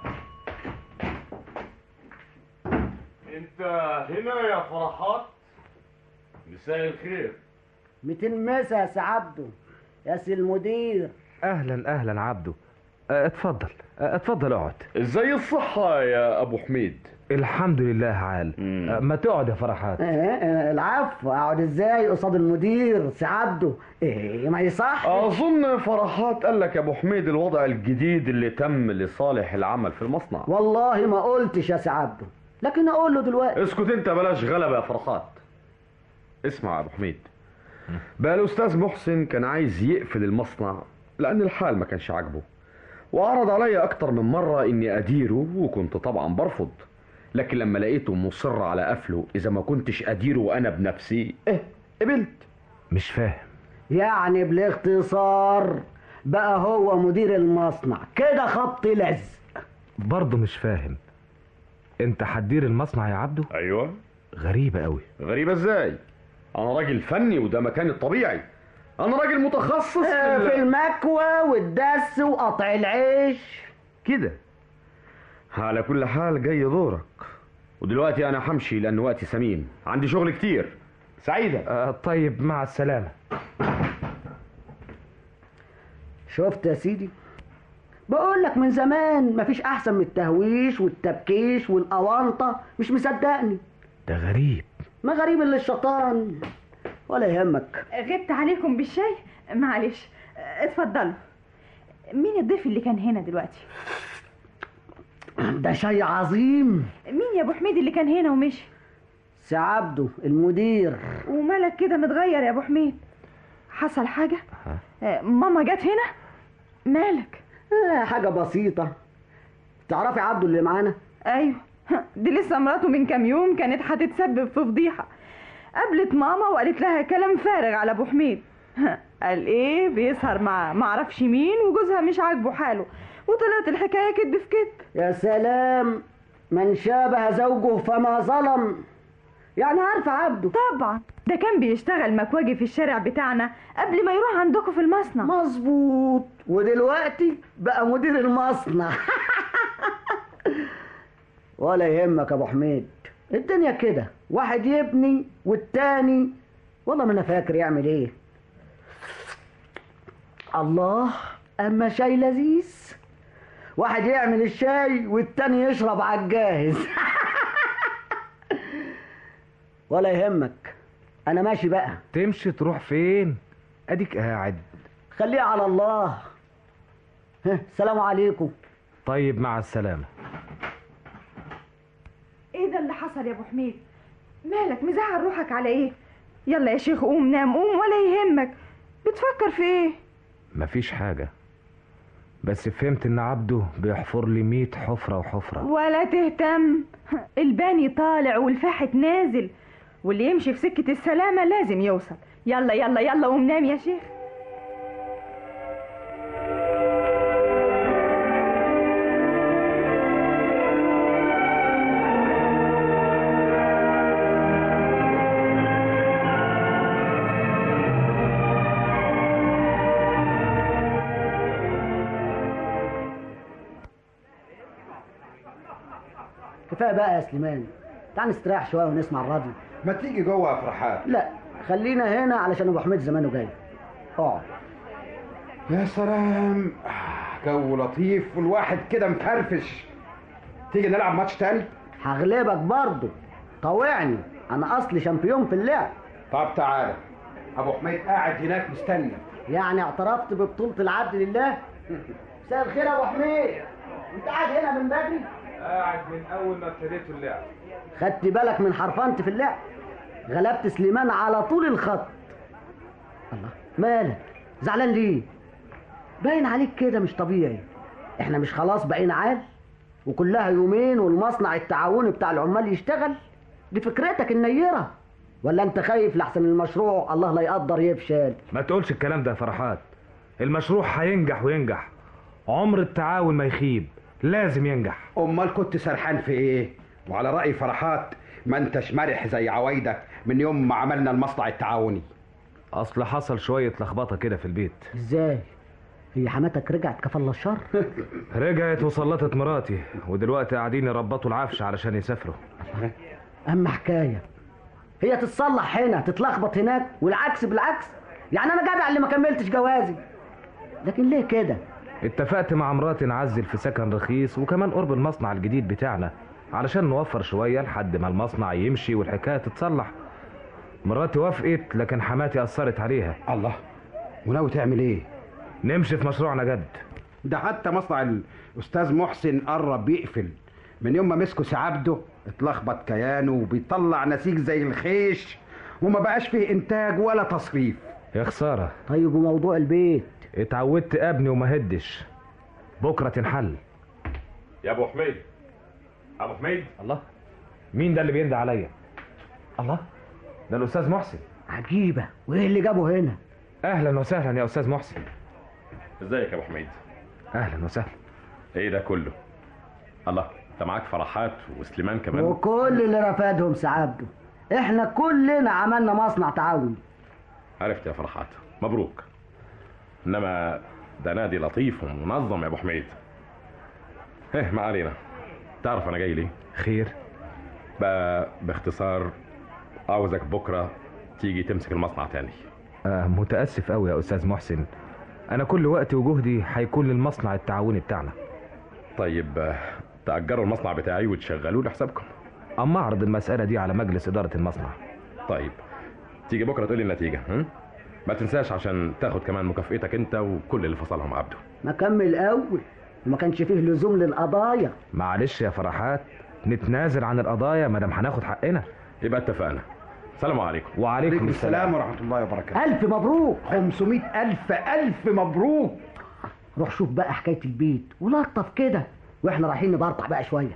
انت هنا يا فرحات مساء الخير متلمسه يا سعده يا سي المدير اهلا اهلا عبده اه، اتفضل اه، اتفضل اقعد ازاي الصحة يا ابو حميد الحمد لله عال اه، ما تقعد يا فرحات آه، آه، العفو اقعد ازاي قصاد المدير سعده ايه ما يصح اظن فرحات قال لك يا ابو حميد الوضع الجديد اللي تم لصالح العمل في المصنع والله ما قلتش يا سعده لكن اقول له دلوقتي اسكت انت بلاش غلبة يا فرحات اسمع يا ابو حميد بقى الاستاذ محسن كان عايز يقفل المصنع لان الحال ما كانش عاجبه وعرض عليا اكتر من مرة اني اديره وكنت طبعا برفض لكن لما لقيته مصر على قفله اذا ما كنتش اديره وانا بنفسي ايه قبلت مش فاهم يعني بالاختصار بقى هو مدير المصنع كده خط لزق برضه مش فاهم انت هتدير المصنع يا عبده ايوه غريبه قوي غريبة ازاي انا راجل فني وده مكاني الطبيعي انا راجل متخصص آه، ال- في المكوى والدس وقطع العيش كده على كل حال جاي دورك ودلوقتي انا همشي لان وقتي ثمين عندي شغل كتير سعيدة اه طيب مع السلامه شفت يا سيدي بقول لك من زمان مفيش احسن من التهويش والتبكيش والاونطه مش مصدقني ده غريب ما غريب الا الشيطان ولا يهمك غبت عليكم بالشاي معلش اتفضلوا مين الضيف اللي كان هنا دلوقتي ده شيء عظيم مين يا ابو حميد اللي كان هنا ومشي سي عبده المدير ومالك كده متغير يا ابو حميد حصل حاجه آه، ماما جت هنا مالك آه حاجه بسيطه تعرفي عبده اللي معانا ايوه دي لسه مراته من كام يوم كانت هتتسبب في فضيحه قابلت ماما وقالت لها كلام فارغ على ابو حميد قال ايه بيسهر مع معرفش مين وجوزها مش عاجبه حاله وطلعت الحكايه كدب في كدب يا سلام من شابه زوجه فما ظلم يعني عارفه عبده طبعا ده كان بيشتغل مكواجي في الشارع بتاعنا قبل ما يروح عندكم في المصنع مظبوط ودلوقتي بقى مدير المصنع ولا يهمك يا ابو حميد الدنيا كده واحد يبني والتاني والله ما انا فاكر يعمل ايه الله اما شاي لذيذ واحد يعمل الشاي والتاني يشرب على الجاهز ولا يهمك انا ماشي بقى تمشي تروح فين اديك قاعد خليها على الله ها، السلام عليكم طيب مع السلامه ايه ده اللي حصل يا ابو حميد مالك مزعل روحك على ايه يلا يا شيخ قوم نام قوم ولا يهمك بتفكر في ايه مفيش حاجه بس فهمت ان عبده بيحفر لي ميت حفره وحفره ولا تهتم الباني طالع والفاحت نازل واللي يمشي في سكة السلامة لازم يوصل يلا يلا يلا قوم نام يا شيخ كفايه بقى يا سليمان تعال نستريح شويه ونسمع الراديو ما تيجي جوه يا فرحات لا خلينا هنا علشان ابو حميد زمانه جاي اقعد يا سلام جو لطيف والواحد كده مفرفش تيجي نلعب ماتش تاني هغلبك برضه طوعني انا اصلي شامبيون في اللعب طب تعالى ابو حميد قاعد هناك مستني يعني اعترفت ببطولة العبد لله مساء الخير يا ابو حميد انت قاعد هنا من بدري قاعد من اول ما ابتديتوا اللعب خدت بالك من حرفنت في اللعب غلبت سليمان على طول الخط الله مالك زعلان ليه باين عليك كده مش طبيعي احنا مش خلاص بقينا عال وكلها يومين والمصنع التعاوني بتاع العمال يشتغل دي فكرتك النيرة ولا انت خايف لحسن المشروع الله لا يقدر يفشل ما تقولش الكلام ده يا فرحات المشروع هينجح وينجح عمر التعاون ما يخيب لازم ينجح امال كنت سرحان في ايه وعلى راي فرحات ما انتش مرح زي عوايدك من يوم ما عملنا المصنع التعاوني اصل حصل شويه لخبطه كده في البيت ازاي هي حماتك رجعت كفل الشر رجعت وسلطت مراتي ودلوقتي قاعدين يربطوا العفش علشان يسافروا اما حكايه هي تتصلح هنا تتلخبط هناك والعكس بالعكس يعني انا جدع اللي ما كملتش جوازي لكن ليه كده اتفقت مع مراتي نعزل في سكن رخيص وكمان قرب المصنع الجديد بتاعنا علشان نوفر شويه لحد ما المصنع يمشي والحكايه تتصلح مراتي وافقت لكن حماتي اثرت عليها الله وناوي تعمل ايه نمشي في مشروعنا جد ده حتى مصنع الاستاذ محسن قرب يقفل من يوم ما مسكوا سعبده اتلخبط كيانه وبيطلع نسيج زي الخيش وما بقاش فيه انتاج ولا تصريف يا خساره طيب وموضوع البيت اتعودت ابني وما هدش بكره تنحل يا ابو حميد ابو حميد الله مين ده اللي بيندى عليا الله ده الاستاذ محسن عجيبه وايه اللي جابه هنا اهلا وسهلا يا استاذ محسن ازيك يا ابو حميد اهلا وسهلا ايه ده كله الله انت معاك فرحات وسليمان كمان وكل اللي رفادهم سعادته احنا كلنا عملنا مصنع تعاوني عرفت يا فرحات مبروك انما ده نادي لطيف ومنظم يا ابو حميد ايه ما علينا تعرف انا جاي ليه خير بقى باختصار عاوزك بكره تيجي تمسك المصنع تاني آه متاسف قوي يا استاذ محسن انا كل وقتي وجهدي هيكون للمصنع التعاوني بتاعنا طيب آه، تأجروا المصنع بتاعي وتشغلوه لحسابكم اما اعرض المساله دي على مجلس اداره المصنع طيب تيجي بكره تقولي النتيجه هم؟ ما تنساش عشان تاخد كمان مكافئتك انت وكل اللي فصلهم عبده ما كمل اول وما كانش فيه لزوم للقضايا معلش يا فرحات نتنازل عن القضايا ما دام هناخد حقنا يبقى اتفقنا السلام عليكم وعليكم السلام ورحمه الله وبركاته الف مبروك 500 الف الف مبروك روح شوف بقى حكايه البيت ولطف كده واحنا رايحين نبرطع بقى شويه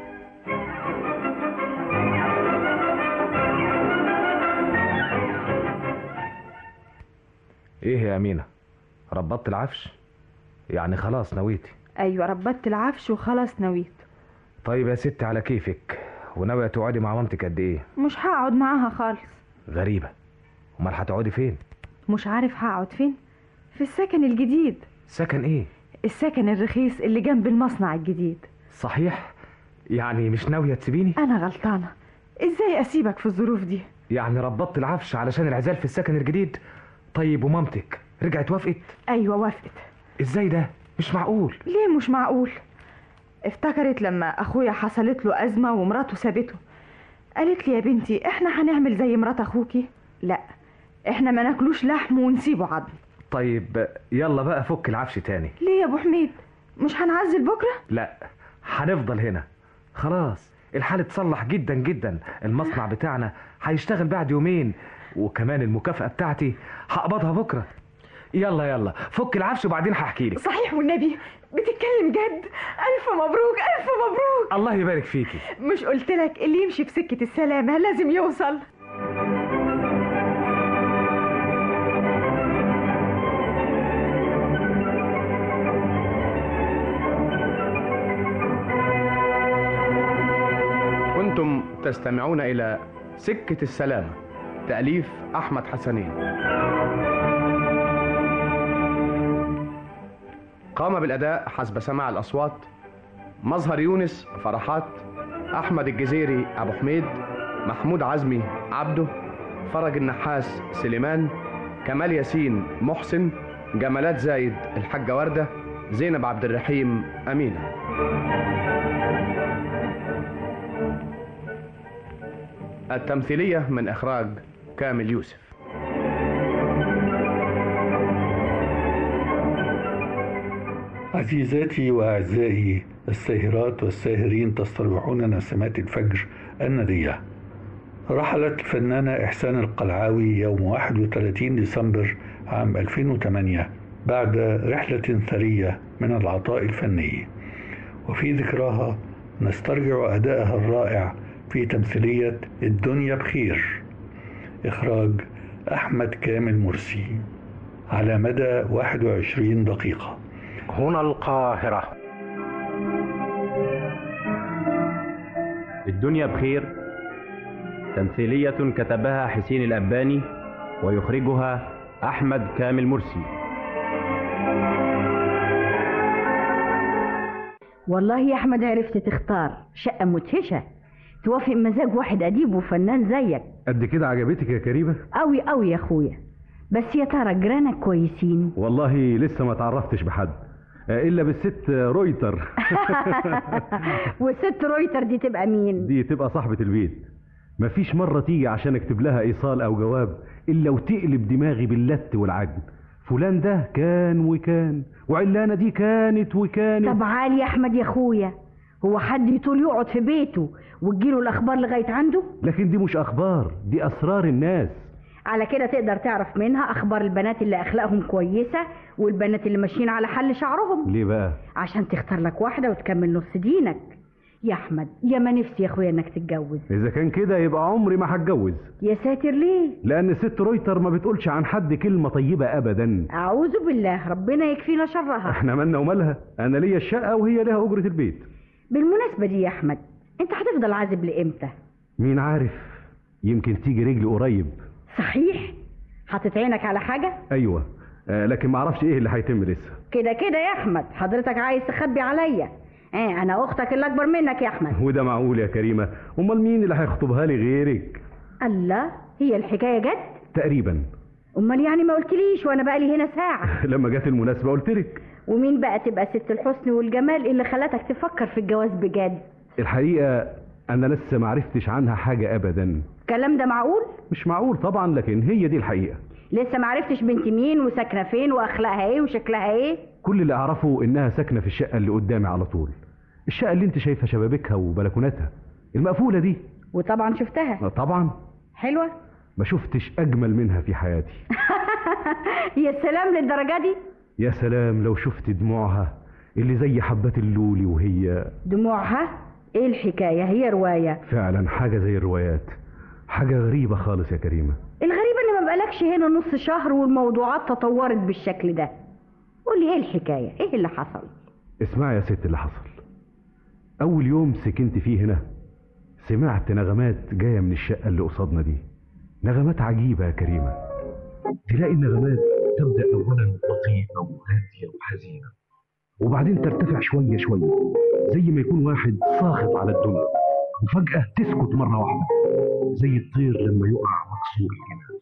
ايه يا امينه ربطت العفش يعني خلاص نويتي ايوه ربطت العفش وخلاص نويت طيب يا ستي على كيفك وناويه تقعدي مع مامتك قد ايه مش هقعد معاها خالص غريبه امال هتقعدي فين مش عارف هقعد فين في السكن الجديد سكن ايه السكن الرخيص اللي جنب المصنع الجديد صحيح يعني مش ناويه تسيبيني انا غلطانه ازاي اسيبك في الظروف دي يعني ربطت العفش علشان العزال في السكن الجديد طيب ومامتك رجعت وافقت ايوه وافقت ازاي ده مش معقول ليه مش معقول افتكرت لما اخويا حصلت له ازمه ومراته سابته قالت لي يا بنتي احنا هنعمل زي مرات اخوكي لا احنا ما ناكلوش لحم ونسيبه عظم طيب يلا بقى فك العفش تاني ليه يا ابو حميد مش هنعزل بكره لا هنفضل هنا خلاص الحال اتصلح جدا جدا المصنع بتاعنا هيشتغل بعد يومين وكمان المكافأة بتاعتي هقبضها بكرة يلا يلا فك العفش وبعدين هحكي لك صحيح والنبي بتتكلم جد الف مبروك الف مبروك الله يبارك فيكي مش قلت لك اللي يمشي في سكه السلامه لازم يوصل كنتم تستمعون إلى سكة السلامة تأليف أحمد حسنين قام بالأداء حسب سماع الأصوات مظهر يونس فرحات أحمد الجزيري أبو حميد محمود عزمي عبده فرج النحاس سليمان كمال ياسين محسن جمالات زايد الحاجة وردة زينب عبد الرحيم أمينة التمثيلية من إخراج كامل يوسف عزيزاتي وأعزائي الساهرات والساهرين تستربحون نسمات الفجر الندية رحلت الفنانة إحسان القلعاوي يوم 31 ديسمبر عام 2008 بعد رحلة ثرية من العطاء الفني وفي ذكراها نسترجع أدائها الرائع في تمثيلية الدنيا بخير إخراج أحمد كامل مرسي على مدى 21 دقيقة هنا القاهرة الدنيا بخير تمثيلية كتبها حسين الأباني ويخرجها أحمد كامل مرسي والله يا احمد عرفت تختار شقه مدهشه توافق مزاج واحد اديب وفنان زيك قد كده عجبتك يا كريمة قوي قوي يا اخويا بس يا ترى جيرانك كويسين والله لسه ما تعرفتش بحد آه، الا بالست رويتر والست رويتر دي تبقى مين دي تبقى صاحبة البيت مفيش مرة تيجي عشان اكتب لها ايصال او جواب الا وتقلب دماغي باللت والعجن فلان ده كان وكان وعلانة دي كانت وكانت طب عالي يا احمد يا اخويا هو حد يطول يقعد في بيته وتجيله الاخبار لغايه عنده لكن دي مش اخبار دي اسرار الناس على كده تقدر تعرف منها اخبار البنات اللي اخلاقهم كويسه والبنات اللي ماشيين على حل شعرهم ليه بقى عشان تختار لك واحده وتكمل نص دينك يا احمد يا ما نفسي يا اخويا انك تتجوز اذا كان كده يبقى عمري ما هتجوز يا ساتر ليه لان ست رويتر ما بتقولش عن حد كلمة طيبة ابدا اعوذ بالله ربنا يكفينا شرها احنا مالنا ومالها انا ليا الشقة وهي لها اجرة البيت بالمناسبه دي يا احمد انت هتفضل عازب لامتى مين عارف يمكن تيجي رجلي قريب صحيح حاطط عينك على حاجه ايوه آه لكن ما اعرفش ايه اللي هيتم لسه كده كده يا احمد حضرتك عايز تخبي عليا اه انا اختك اللي اكبر منك يا احمد وده معقول يا كريمة امال مين اللي هيخطبها لي غيرك الله هي الحكايه جت تقريبا امال يعني ما قلتليش وانا بقالي هنا ساعه لما جت المناسبة قلت لك ومين بقى تبقى ست الحسن والجمال اللي خلتك تفكر في الجواز بجد الحقيقة انا لسه ما عرفتش عنها حاجة ابدا الكلام ده معقول مش معقول طبعا لكن هي دي الحقيقة لسه ما عرفتش بنت مين وساكنه فين واخلاقها ايه وشكلها ايه كل اللي اعرفه انها ساكنة في الشقة اللي قدامي على طول الشقة اللي انت شايفة شبابيكها وبلكوناتها المقفولة دي وطبعا شفتها طبعا حلوه ما شفتش اجمل منها في حياتي يا سلام للدرجه دي يا سلام لو شفت دموعها اللي زي حبات اللولي وهي دموعها ايه الحكايه هي روايه فعلا حاجة زي الروايات حاجة غريبة خالص يا كريمة الغريب ان ما بقالكش هنا نص شهر والموضوعات تطورت بالشكل ده قولي ايه الحكايه ايه اللي حصل اسمعي يا ست اللي حصل أول يوم سكنت فيه هنا سمعت نغمات جاية من الشقة اللي قصادنا دي نغمات عجيبة يا كريمة تلاقي النغمات تبدأ أولا لطيفة وهادية وحزينة وبعدين ترتفع شوية شوية زي ما يكون واحد ساخط على الدنيا وفجأة تسكت مرة واحدة زي الطير لما يقع مكسور الجناح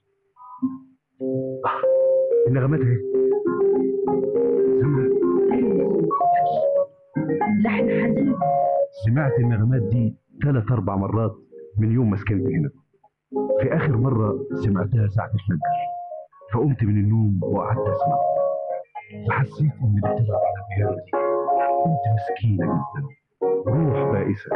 آه، النغمات اهي سامعة لحن حزين سمعت النغمات دي ثلاث أربع مرات من يوم ما سكنت هنا في آخر مرة سمعتها ساعة الفجر فقمت من النوم وقعدت أسمع فحسيت إن اللي بتلعب على البيانو دي كنت مسكينة جدا روح بائسة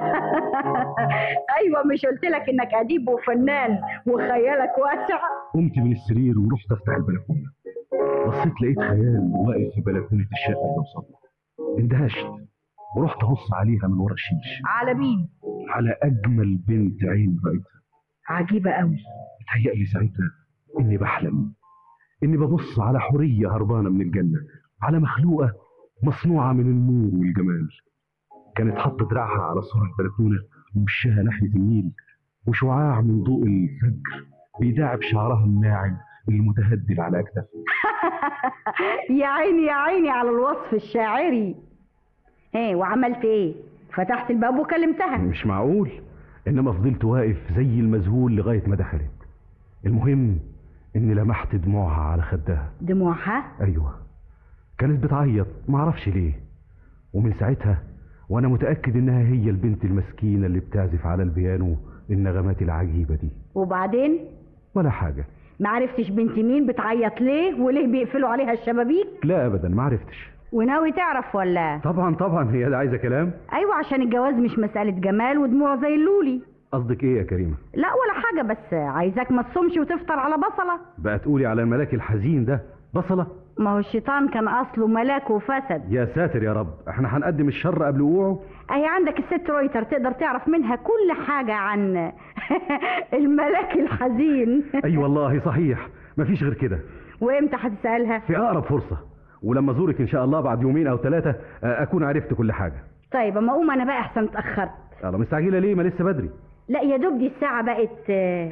ايوه مش قلت لك انك اديب وفنان وخيالك واسع قمت من السرير ورحت أفتح البلكونة بصيت لقيت خيال واقف في بلكونة الشقة اللي قصادنا اندهشت ورحت أبص عليها من ورا الشيش على مين على أجمل بنت عين رأيتها عجيبه قوي اتهيألي ساعتها إني بحلم إني ببص على حورية هربانة من الجنة على مخلوقة مصنوعة من النور والجمال كانت حاطة دراعها على سور البلكونة ووشها ناحية النيل وشعاع من ضوء الفجر بيداعب شعرها الناعم المتهدل على أكتافها يا عيني يا عيني على الوصف الشاعري ايه وعملت ايه فتحت الباب وكلمتها مش معقول إنما فضلت واقف زي المذهول لغاية ما دخلت المهم إني لمحت دموعها على خدها دموعها أيوة كانت بتعيط معرفش ليه ومن ساعتها وأنا متأكد إنها هي البنت المسكينة اللي بتعزف على البيانو النغمات العجيبة دي وبعدين ولا حاجة معرفتش بنت مين بتعيط ليه وليه بيقفلوا عليها الشبابيك لا أبدا معرفتش وناوي تعرف ولا طبعا طبعا هي ده عايزة كلام ايوه عشان الجواز مش مسألة جمال ودموع زي اللولي قصدك إيه يا كريمة لا ولا حاجة بس عايزاك ما تصومش وتفطر على بصلة بقى تقولي على الملاك الحزين ده بصلة ما هو الشيطان كان اصله ملاك وفسد يا ساتر يا رب احنا هنقدم الشر قبل وقوعه اهي عندك الست رويتر تقدر تعرف منها كل حاجة عن الملاك الحزين اي والله صحيح مفيش غير كده وامتى هتسألها في اقرب فرصة ولما ازورك ان شاء الله بعد يومين او ثلاثة اكون عرفت كل حاجة طيب اما اقوم انا بقى احسن اتأخرت يلا مستعجلة ليه ما لسه بدري لا يا دوب دي الساعة بقت آه،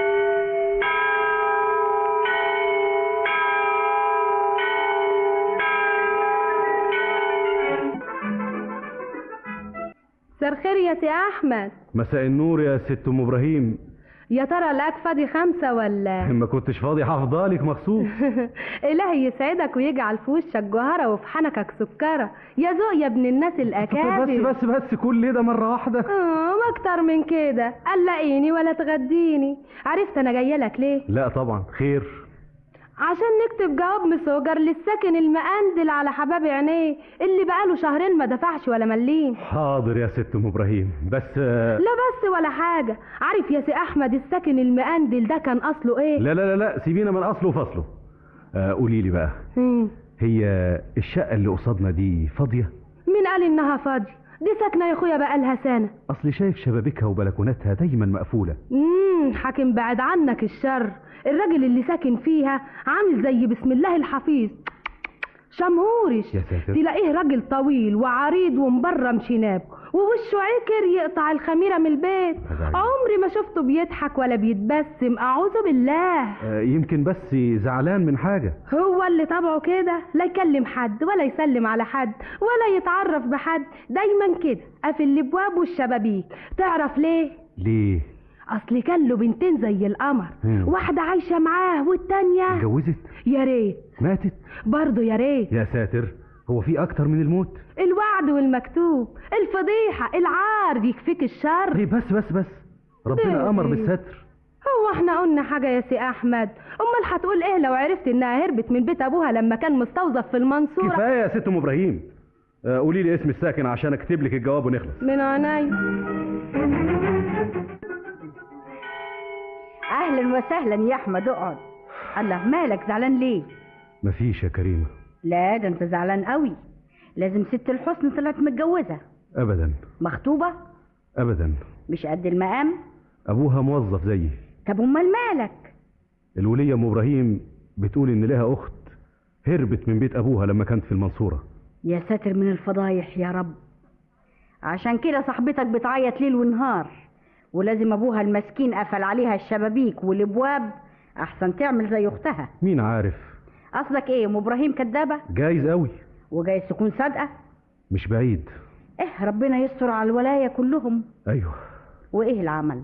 مساء الخير يا سي احمد مساء النور يا ست ام ابراهيم يا ترى لقاك فاضي خمسة ولا ما كنتش فاضي هفضلك مخصوص إلهي يسعدك ويجعل في وشك جوهرة وفي حنكك سكرة يا ذوق يا ابن الناس الأكابر بس بس بس كل ده مرة واحدة اه ما أكتر من كده قلقيني ولا تغديني عرفت أنا جاية لك ليه لا طبعا خير عشان نكتب جواب مسوجر للساكن المقندل على حباب عينيه اللي بقاله شهرين ما دفعش ولا مليم حاضر يا ست ام ابراهيم بس لا بس ولا حاجة عارف يا سي أحمد الساكن المقندل ده كان أصله إيه؟ لا لا لا لا سيبينا من اصله وفصله آه قولي لي بقى مم. هي الشقة اللي قصادنا دي فاضية مين قال إنها فاضية؟ دي ساكنة يا أخويا بقالها سنة اصل شايف شبابيكها وبلكوناتها دايما مقفولة امم حاكم بعد عنك الشر الراجل اللي ساكن فيها عامل زي بسم الله الحفيظ شمهورش يا ساتر. تلاقيه راجل طويل وعريض ومبرم شناب ووشه عكر يقطع الخميرة من البيت عمري ما شفته بيضحك ولا بيتبسم أعوذ بالله آه يمكن بس زعلان من حاجة هو اللي طبعه كده لا يكلم حد ولا يسلم على حد ولا يتعرف بحد دايما كده قافل الابواب والشبابيك تعرف ليه ليه اصل كان له بنتين زي القمر مم. واحده عايشه معاه والتانيه اتجوزت يا ريت ماتت برضه يا ريت يا ساتر هو في اكتر من الموت الوعد والمكتوب الفضيحه العار يكفيك الشر ليه بس بس بس ربنا امر بالستر هو احنا قلنا حاجة يا سي أحمد أمال هتقول إيه لو عرفت إنها هربت من بيت أبوها لما كان مستوظف في المنصورة كفايه يا ست ام ابراهيم آه قولي لي اسم الساكن عشان اكتب لك الجواب ونخلص من عيني اهلا وسهلا يا احمد اقعد الله مالك زعلان ليه مفيش يا كريمه لا ده انت زعلان قوي لازم ست الحسن طلعت متجوزه ابدا مخطوبه ابدا مش قد المقام ابوها موظف زيي طب امال مالك الوليه ام ابراهيم بتقول ان لها اخت هربت من بيت ابوها لما كانت في المنصوره يا ساتر من الفضايح يا رب عشان كده صاحبتك بتعيط ليل ونهار ولازم ابوها المسكين قفل عليها الشبابيك والابواب احسن تعمل زي اختها مين عارف قصدك ايه ام ابراهيم كدابه جايز قوي وجايز تكون صادقه مش بعيد ايه ربنا يستر على الولايه كلهم ايوه وايه العمل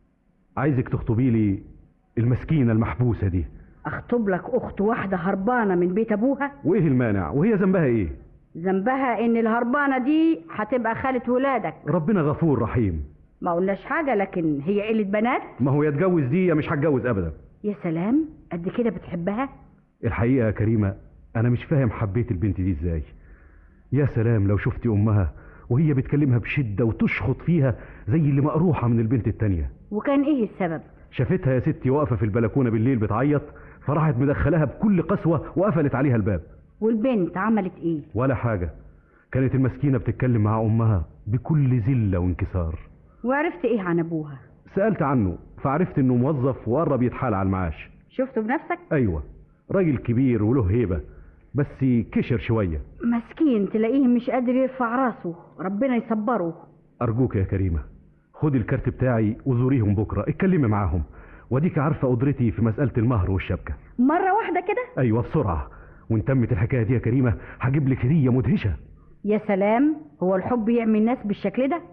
عايزك تخطبي لي المسكينه المحبوسه دي اخطب لك اخت واحده هربانه من بيت ابوها وايه المانع وهي ذنبها ايه ذنبها ان الهربانه دي هتبقى خاله ولادك ربنا غفور رحيم ما قلناش حاجه لكن هي قله بنات ما هو يتجوز دي يا مش هتجوز ابدا يا سلام قد كده بتحبها الحقيقه يا كريمه انا مش فاهم حبيت البنت دي ازاي يا سلام لو شفتي امها وهي بتكلمها بشده وتشخط فيها زي اللي مقروحه من البنت التانيه وكان ايه السبب شافتها يا ستي واقفه في البلكونه بالليل بتعيط فراحت مدخلاها بكل قسوه وقفلت عليها الباب والبنت عملت ايه ولا حاجه كانت المسكينه بتتكلم مع امها بكل ذله وانكسار وعرفت ايه عن ابوها سالت عنه فعرفت انه موظف وقرب يتحال على المعاش شفته بنفسك ايوه راجل كبير وله هيبه بس كشر شويه مسكين تلاقيه مش قادر يرفع راسه ربنا يصبره ارجوك يا كريمه خدي الكارت بتاعي وزوريهم بكره اتكلمي معاهم وديك عارفه قدرتي في مساله المهر والشبكه مره واحده كده ايوه بسرعه وان تمت الحكايه دي يا كريمه هجيب لك هديه مدهشه يا سلام هو الحب يعمي الناس بالشكل ده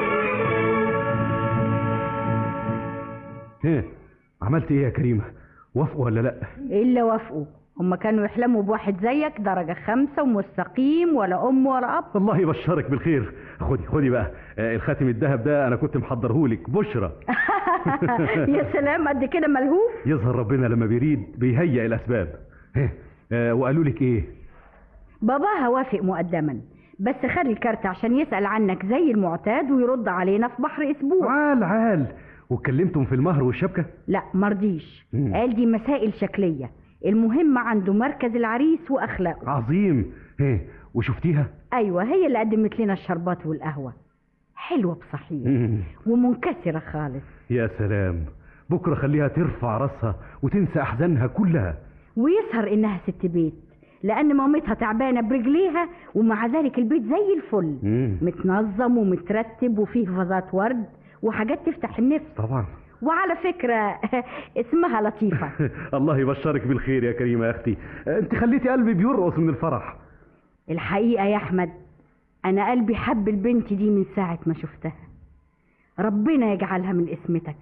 ها عملت ايه يا كريمه وافقوا ولا لا الا وافقوا هما كانوا يحلموا بواحد زيك درجة خمسة ومستقيم ولا أم ولا أب الله يبشرك بالخير خدي خدي بقى آه، الخاتم الذهب ده أنا كنت محضرهولك بشرى يا سلام قد كده ملهوف يظهر ربنا لما بيريد بيهيئ الأسباب ها، آه، وقالوا لك إيه باباها وافق مقدما بس خد الكارت عشان يسأل عنك زي المعتاد ويرد علينا في بحر أسبوع عال عال واتكلمتم في المهر والشبكة لا مرضيش مم. قال دي مسائل شكلية المهم عنده مركز العريس وأخلاقه عظيم ها، وشفتيها أيوة هي اللي قدمت لنا الشربات والقهوة حلوة بصحيح مم. ومنكسرة خالص يا سلام بكرة خليها ترفع راسها وتنسى أحزانها كلها ويسهر إنها ست بيت لأن مامتها تعبانة برجليها ومع ذلك البيت زي الفل مم. متنظم ومترتب وفيه فازات ورد وحاجات تفتح النفس طبعا وعلى فكرة اسمها لطيفة الله يبشرك بالخير يا كريمة يا أختي أنت خليتي قلبي بيرقص من الفرح الحقيقة يا أحمد أنا قلبي حب البنت دي من ساعة ما شفتها ربنا يجعلها من اسمتك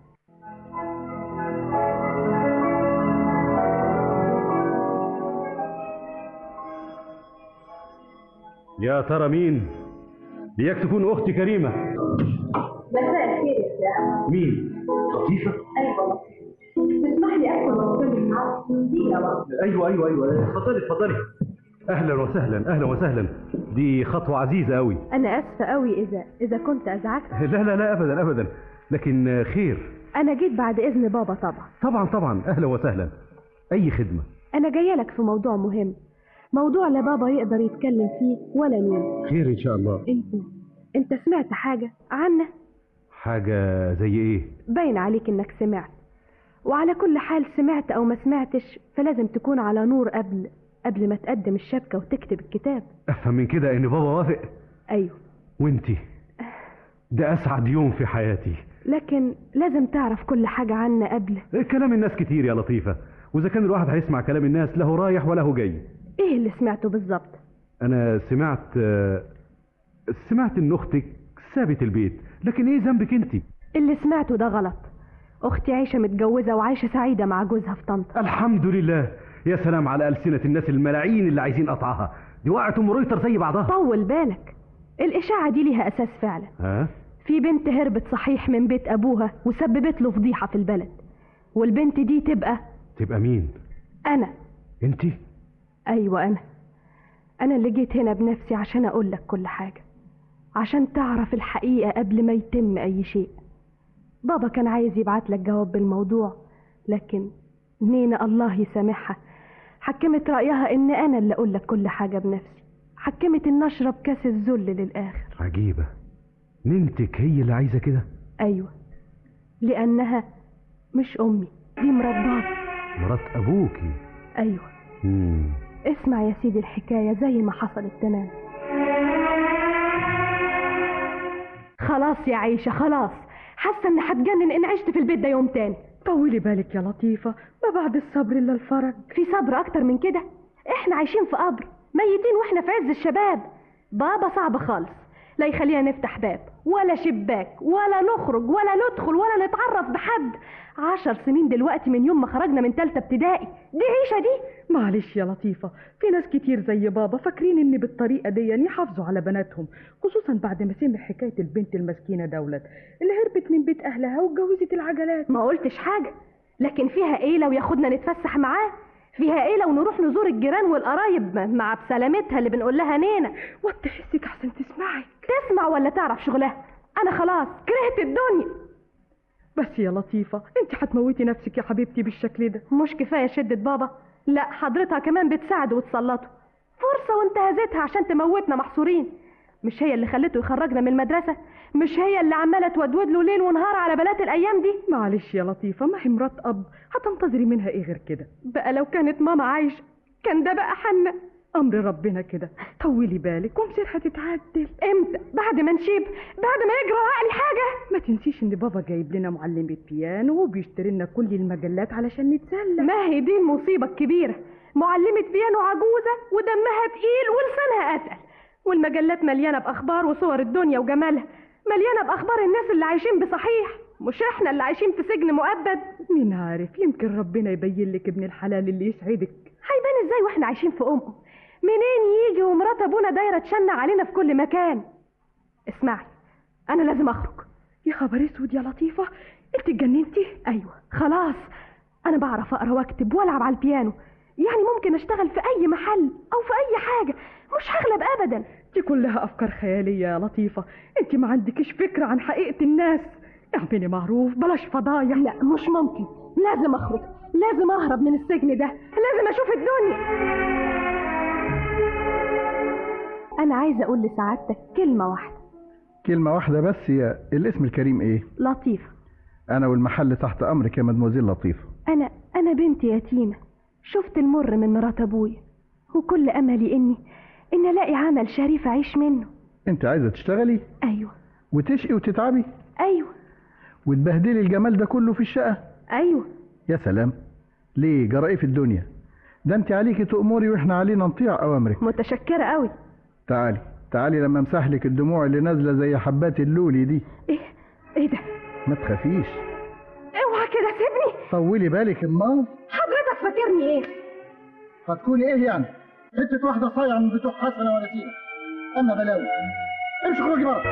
يا ترى مين ليك تكون أختي كريمة مساء الخير يا سلام مين لطيفة ايوه تسمح لي ادخل واستلم معاك دقيقه واحده أيوة أيوة أيوة اتفضلي اتفضلي أهلا وسهلا أهلا وسهلا دي خطوة عزيزة أوي انا اسفه قوي اذا اذا كنت ازعجت لا لا لا أبدا أبدا لكن خير انا جيت بعد اذن بابا طبعا طبعا طبعا أهلا وسهلا أي خدمة انا جايه لك في موضوع مهم موضوع لا بابا يقدر يتكلم فيه ولا مين خير إن شاء الله انت انت سمعت حاجه عنا حاجة زي إيه باين عليك انك سمعت وعلى كل حال سمعت او ما سمعتش فلازم تكون على نور قبل قبل ما تقدم الشبكه وتكتب الكتاب أفهم من كده إن بابا وافق ايوه وانتي ده أسعد يوم في حياتي لكن لازم تعرف كل حاجه عنا قبل كلام الناس كتير يا لطيفة وإذا كان الواحد هيسمع كلام الناس له رايح وله جاي ايه اللي سمعته بالظبط أنا سمعت آه، سمعت إن أختك سابت البيت لكن إيه ذنبك أنت اللي سمعته ده غلط اختي عايشه متجوزه وعايشه سعيده مع جوزها في طنطا الحمد لله يا سلام على ألسنة الناس الملايين اللي عايزين قطعها دي وقعت أم رويتر زي بعضها طول بالك الاشاعه دي ليها اساس فعلا ها في بنت هربت صحيح من بيت ابوها وسببت له فضيحه في البلد والبنت دي تبقى تبقى مين انا أنت ايوه انا انا اللي جيت هنا بنفسي عشان اقول لك كل حاجه عشان تعرف الحقيقه قبل ما يتم اي شيء بابا كان عايز يبعت لك جواب بالموضوع لكن نينا الله يسامحها حكمت رايها ان انا اللي اقول لك كل حاجه بنفسي حكمت ان اشرب كاس الذل للاخر عجيبة ننتك هي اللي عايزة كده ايوه لانها مش امي دي مرات بابا مرات أبوكي ايوه مم. اسمع يا سيدي الحكايه زي ما حصلت تمام خلاص يا عيشه خلاص حاسه اني هتجنن ان عشت في البيت ده يوم تاني طولي بالك يا لطيفه ما بعد الصبر الا الفرج في صبر اكتر من كده احنا عايشين في قبر ميتين واحنا في عز الشباب بابا صعب خالص لا يخلينا نفتح باب ولا شباك ولا نخرج ولا ندخل ولا نتعرف بحد عشر سنين دلوقتي من يوم ما خرجنا من تالتة ابتدائي دي عيشة دي معلش يا لطيفة في ناس كتير زي بابا فاكرين ان بالطريقة دي يحافظوا على بناتهم خصوصا بعد ما سمع حكاية البنت المسكينة دولت اللي هربت من بيت اهلها واتجوزت العجلات ما قلتش حاجة لكن فيها ايه لو ياخدنا نتفسح معاه فيها ايه لو نروح نزور الجيران والقرايب مع بسلامتها اللي بنقول لها نينا وتحسك احسن تسمعي تسمع ولا تعرف شغلها انا خلاص كرهت الدنيا بس يا لطيفة انت هتموتي نفسك يا حبيبتي بالشكل ده مش كفاية شدة بابا لا حضرتها كمان بتساعد وتسلطه فرصة وانتهزتها عشان تموتنا محصورين مش هي اللي خلته يخرجنا من المدرسة مش هي اللي عمالة تودود له ليل ونهار على بنات الأيام دي معلش يا لطيفة ما هي مرات أب هتنتظري منها إيه غير كده بقى لو كانت ماما عايشة كان ده بقى حنا أمر ربنا كده طولي بالك ومصيرها تتعدل امتى بعد ما نشيب بعد ما يجرى عقلي حاجة ما تنسيش ان بابا جايب لنا معلمة بيانو وبيشتري لنا كل المجلات علشان نتسلى ما هي دي المصيبة الكبيرة معلمة بيانو عجوزة ودمها تقيل ولسانها أتقل والمجلات مليانة بأخبار وصور الدنيا وجمالها مليانة بأخبار الناس اللي عايشين بصحيح مش احنا اللي عايشين في سجن مؤبد مين عارف يمكن ربنا يبين لك ابن الحلال اللي يسعدك هيبان ازاي واحنا عايشين في امه منين يجي ومرات ابونا دايره تشنع علينا في كل مكان اسمعي انا لازم اخرج يا خبر اسود يا لطيفه انت اتجننتي ايوه خلاص انا بعرف اقرا واكتب والعب على البيانو يعني ممكن اشتغل في اي محل او في اي حاجه مش هغلب ابدا دي كلها افكار خياليه يا لطيفه انت ما عندكش فكره عن حقيقه الناس اعملي معروف بلاش فضايح لا مش ممكن لازم اخرج لازم اهرب من السجن ده لازم اشوف الدنيا انا عايزه اقول لسعادتك كلمه واحده كلمة واحدة بس يا الاسم الكريم ايه؟ لطيفه أنا والمحل تحت أمرك يا مدموزيل لطيفة انا انا بنت يتيمه شفت المر من مرات ابويا وكل املي اني ان الاقي عمل شريف اعيش منه أنت عايزة تشتغلي ايوه وتشقي وتتعبي ايوه وتبهدلي الجمال ده كله في الشقة ايوه يا سلام ليه جرى ايه في الدنيا ده انت عليكي تأمري واحنا علينا نطيع أوامرك متشكره قوي تعالي تعالي لما امسح لك الدموع اللي نازلة زي حبات اللولي دي ايه ايه ده ما تخافيش اوعى كده سيبني طولي بالك امال حضرتك فاكرني ايه هتكوني ايه يعني حتة واحدة صايعة من بتوع حسنة ولا سينا اما بلاوي امشي خروجي بره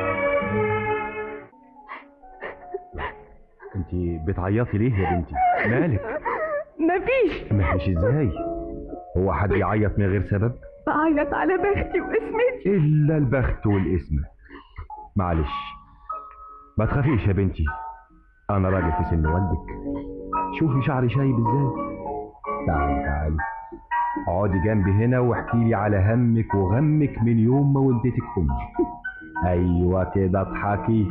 انت بتعيطي ليه يا بنتي مالك مفيش مفيش ازاي هو حد يعيط من غير سبب بعيط على بختي واسمتي الا البخت والاسم معلش ما تخافيش يا بنتي انا راجل في سن والدك شوفي شعري شايب ازاي تعالي تعالي اقعدي جنبي هنا واحكي لي على همك وغمك من يوم ما ولدتك امي ايوه كده اضحكي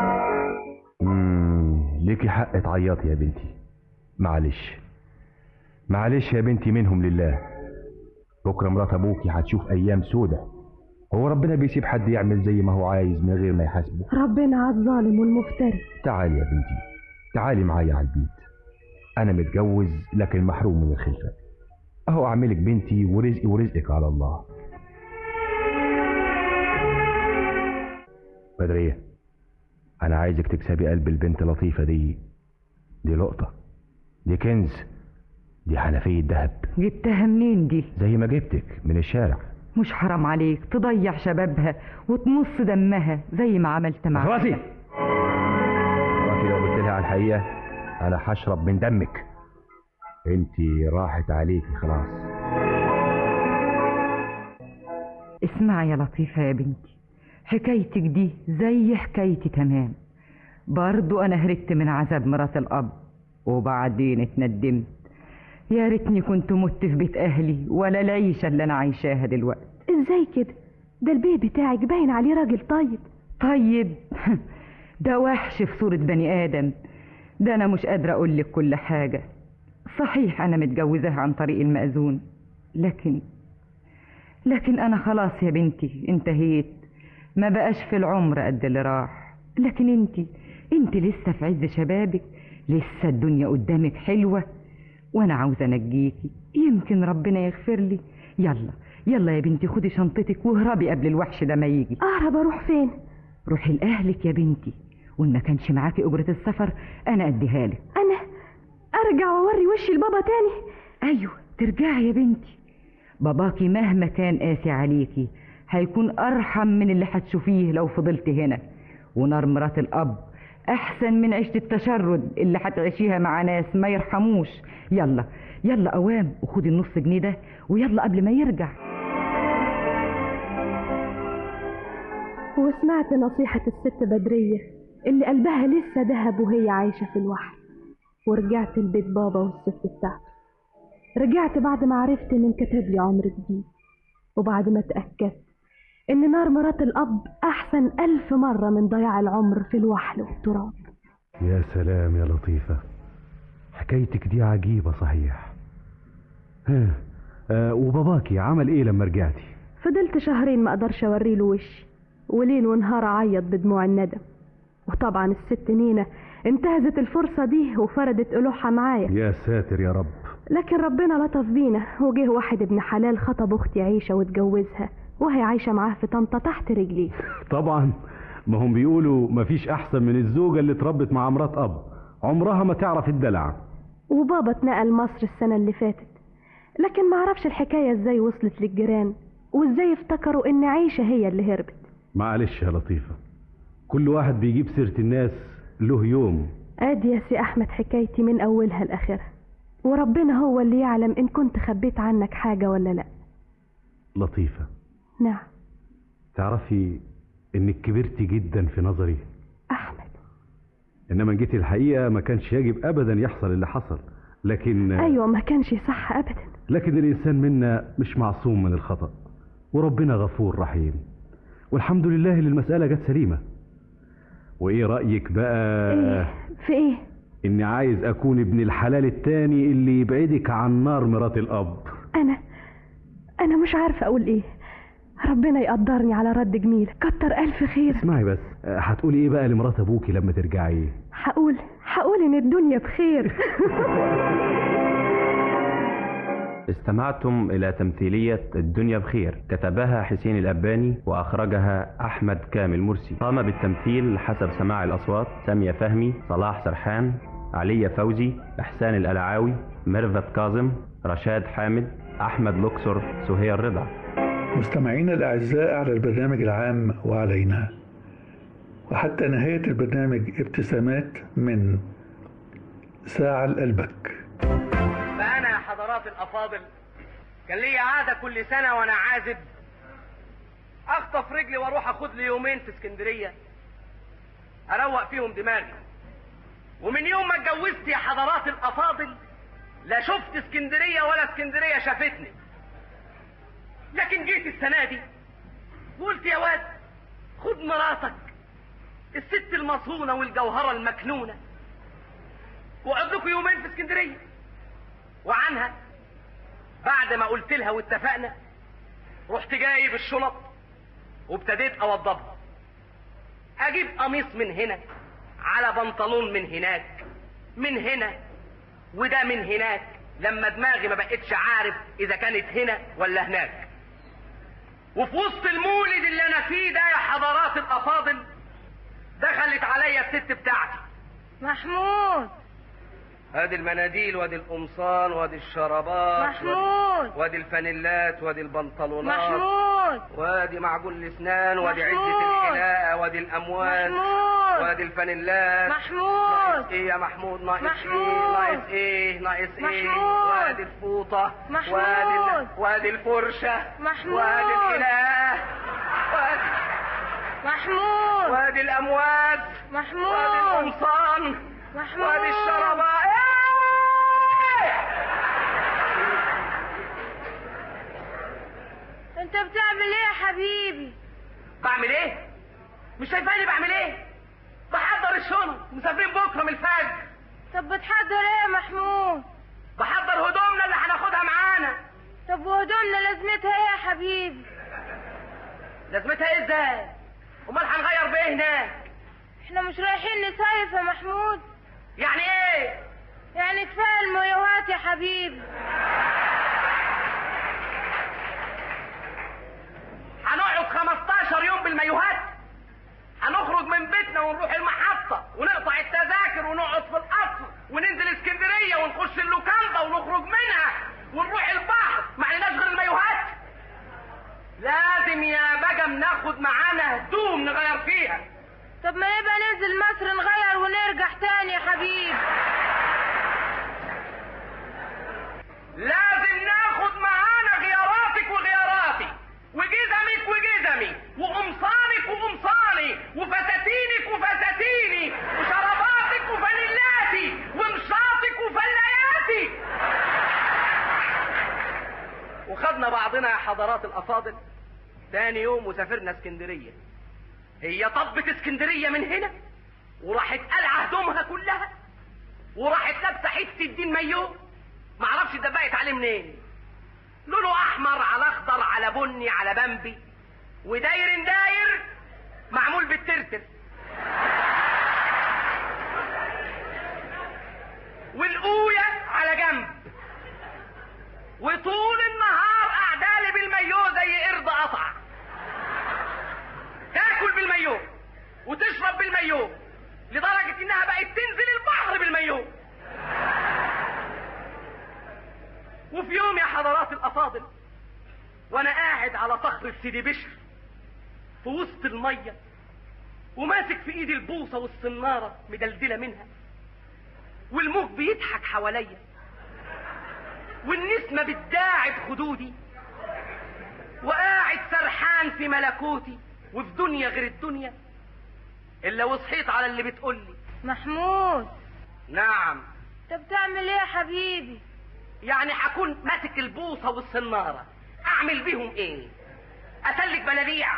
امم ليكي حق تعيطي يا بنتي معلش معلش يا بنتي منهم لله بكره مرات ابوكي هتشوف ايام سودة هو ربنا بيسيب حد يعمل زي ما هو عايز من غير ما يحاسبه ربنا على الظالم والمفتري تعالي يا بنتي تعالي معايا على البيت انا متجوز لكن محروم من الخلفه اهو اعملك بنتي ورزقي ورزقك على الله بدرية انا عايزك تكسبي قلب البنت لطيفة دي دي لقطة دي كنز دي حنفية ذهب جبتها منين دي زي ما جبتك من الشارع مش حرام عليك تضيع شبابها وتمص دمها زي ما عملت معاك رواتي رواتي لو قلت لها على الحقيقة انا هشرب من دمك انت راحت عليكي خلاص اسمعي يا لطيفة يا بنتي حكايتك دي زي حكايتي تمام برضو انا هربت من عذاب مرات الاب وبعدين اتندمت يا ريتني كنت مت في بيت اهلي ولا العيشه اللي انا عايشاها دلوقتي ازاي كده ده البيه بتاعك باين عليه راجل طيب طيب ده وحش في صورة بني آدم ده أنا مش قادرة أقول لك كل حاجة صحيح أنا متجوزاه عن طريق المأذون لكن لكن أنا خلاص يا بنتي انتهيت ما بقاش في العمر قد اللي راح لكن انت انت لسه في عز شبابك لسه الدنيا قدامك حلوة وانا عاوزة انجيكي يمكن ربنا يغفر لي يلا يلا يا بنتي خدي شنطتك واهربي قبل الوحش ده ما يجي اهرب اروح فين روحي لاهلك يا بنتي وان ما كانش معاكي اجرة السفر انا اديها لك انا ارجع واوري وشي لبابا تاني ايوه ترجعي يا بنتي باباكي مهما كان قاسي عليكي هيكون ارحم من اللي هتشوفيه لو فضلت هنا ونار مرات الاب احسن من عيشة التشرد اللي هتعيشيها مع ناس ما يرحموش يلا يلا اوام وخدي النص جنيه ده ويلا قبل ما يرجع وسمعت نصيحة الست بدرية اللي قلبها لسه دهب وهي عايشة في الوحل ورجعت البيت بابا والست بتاعته رجعت بعد ما عرفت ان انكتب لي عمر جديد وبعد ما اتأكدت ان نار مرات الاب احسن الف مرة من ضياع العمر في الوحل والتراب يا سلام يا لطيفة حكايتك دي عجيبة صحيح ها آه وباباكي عمل ايه لما رجعتي فضلت شهرين ما اقدرش اوريله وشي وليل ونهار اعيط بدموع الندم وطبعا الست نينا انتهزت الفرصة دي وفردت قلوحها معايا يا ساتر يا رب لكن ربنا لطف بينا وجه واحد ابن حلال خطب اختي عيشة واتجوزها وهي عايشة معاه في طنطا تحت رجليه طبعا ما هم بيقولوا مفيش احسن من الزوجة اللي اتربت مع مرات اب عمرها ما تعرف الدلع وبابا اتنقل مصر السنة اللي فاتت لكن معرفش الحكاية ازاي وصلت للجيران وازاي افتكروا ان عيشة هي اللي هربت معلش يا لطيفة كل واحد بيجيب سيرة الناس له يوم ادي يا سي احمد حكايتي من اولها لاخرها وربنا هو اللي يعلم ان كنت خبيت عنك حاجة ولا لا لطيفة نعم تعرفي انك كبرتي جدا في نظري احمد انما جيتي الحقيقة ما كانش يجب ابدا يحصل اللي حصل لكن ايوه ما كانش صح ابدا لكن الانسان منا مش معصوم من الخطأ وربنا غفور رحيم والحمد لله اللي المسألة جت سليمة وايه رأيك بقى ايه في ايه اني عايز اكون ابن الحلال التاني اللي يبعدك عن نار مرات الاب انا انا مش عارفه اقول ايه ربنا يقدرني على رد جميل كتر الف خير اسمعي بس أه، هتقولي ايه بقى لمرات ابوكي لما ترجعي هقول هقول ان الدنيا بخير استمعتم إلى تمثيلية الدنيا بخير كتبها حسين الأباني وأخرجها أحمد كامل مرسي قام بالتمثيل حسب سماع الأصوات سامية فهمي صلاح سرحان علي فوزي إحسان الألعاوي ميرفت كاظم رشاد حامد أحمد لوكسور سهير رضا مستمعينا الأعزاء على البرنامج العام وعلينا وحتى نهاية البرنامج ابتسامات من ساعة لقلبك فأنا يا حضرات الأفاضل كان لي عادة كل سنة وأنا عازب أخطف رجلي وأروح أخد لي يومين في اسكندرية أروق فيهم دماغي ومن يوم ما اتجوزت يا حضرات الأفاضل لا شفت اسكندرية ولا اسكندرية شافتني لكن جيت السنة دي وقلت يا واد خد مراتك الست المصونة والجوهرة المكنونة وقعد لكم يومين في اسكندرية وعنها بعد ما قلت لها واتفقنا رحت جايب الشنط وابتديت اوضبها اجيب قميص من هنا على بنطلون من هناك من هنا وده من هناك لما دماغي ما بقتش عارف اذا كانت هنا ولا هناك وفي وسط المولد اللي انا فيه ده يا حضرات الافاضل دخلت عليا الست بتاعتي محمود ادي المناديل وادي القمصان وادي الشرابات محمود. وادي الفانيلات وادي البنطلونات محمود. وادي معجون الاسنان وادي عدة محمود. الحلاقة وادي الاموال محمود. وادي الفانيلات محمود. ناقص ايه يا محمود ناقص محمود. ايه ناقص ايه ناقص ايه محمود. وادي الفوطة محمود. وادي ال- وادي الفرشة محمود. وادي الحلاقة وادي محمود وادي الاموات محمود وادي القمصان محمود وادي الشرابات انت بتعمل ايه يا حبيبي بعمل ايه مش شايفاني بعمل ايه بحضر الشنط مسافرين بكره من الفجر طب بتحضر ايه يا محمود بحضر هدومنا اللي هناخدها معانا طب وهدومنا لازمتها ايه يا حبيبي لازمتها ايه ازاي امال هنغير بايه هناك احنا مش رايحين نصيف يا محمود يعني ايه يعني كفايه المايوهات يا حبيبي هنقعد 15 يوم بالمايوهات هنخرج من بيتنا ونروح المحطة ونقطع التذاكر ونقعد في القطر وننزل اسكندرية ونخش اللوكاندا ونخرج منها ونروح البحر ما عليناش غير المايوهات لازم يا بجم ناخد معانا هدوم نغير فيها طب ما نبقى ننزل مصر نغير ونرجع تاني يا حبيبي لازم ناخد معانا غياراتك وغياراتي وجزمك وجزمي وقمصانك وقمصاني وفساتينك وفساتيني وشراباتك وفانيلاتي ومشاطك وفلاياتي وخدنا بعضنا يا حضرات الافاضل تاني يوم وسافرنا اسكندريه هي طبت اسكندريه من هنا وراحت قلع هدومها كلها وراحت لابسه حته الدين مايو معرفش اتدبقت عليه منين لونه احمر على اخضر على بني على بمبي وداير داير معمول بالترتر والقوية على جنب وطول النهار قعدالي بالمايو زي قرد قطع تاكل بالمايو وتشرب بالمايوه لدرجة انها بقت تنزل البحر بالمايوه وفي يوم يا حضرات الافاضل وانا قاعد على صخرة سيدي بشر في وسط المية وماسك في ايدي البوصة والصنارة مدلدلة منها والموج بيضحك حواليا والنسمة بتداعب خدودي وقاعد سرحان في ملكوتي وفي دنيا غير الدنيا الا وصحيت على اللي بتقولي محمود نعم انت بتعمل ايه يا حبيبي يعني هكون ماسك البوصة والصنارة اعمل بيهم ايه اسلك بلاليع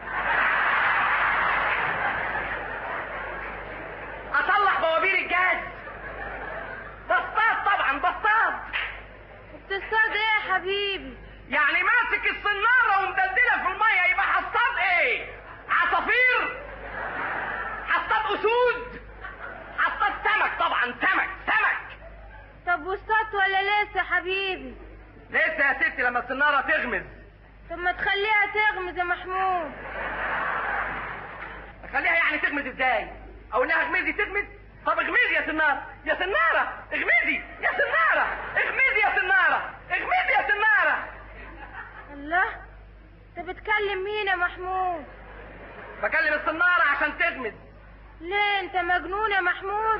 اصلح بوابير الجاز بصطاد طبعا بصطاد بتصطاد ايه يا حبيبي يعني ماسك الصنارة ومدلدلة في المية يبقى هصطاد ايه عصافير هصطاد اسود هصطاد سمك طبعا سمك سمك طب واصطادت ولا لسه يا حبيبي لسه يا ستي لما الصنارة تغمز طب ما تخليها تغمز يا محمود خليها يعني تغمز ازاي اقول لها اغمزي تغمز طب اغمزي يا سنارة يا سنارة اغمزي يا سنارة اغمزي يا سنارة اغمزي يا سنارة الله انت بتكلم مين يا محمود بكلم السنارة عشان تغمز ليه انت مجنون يا محمود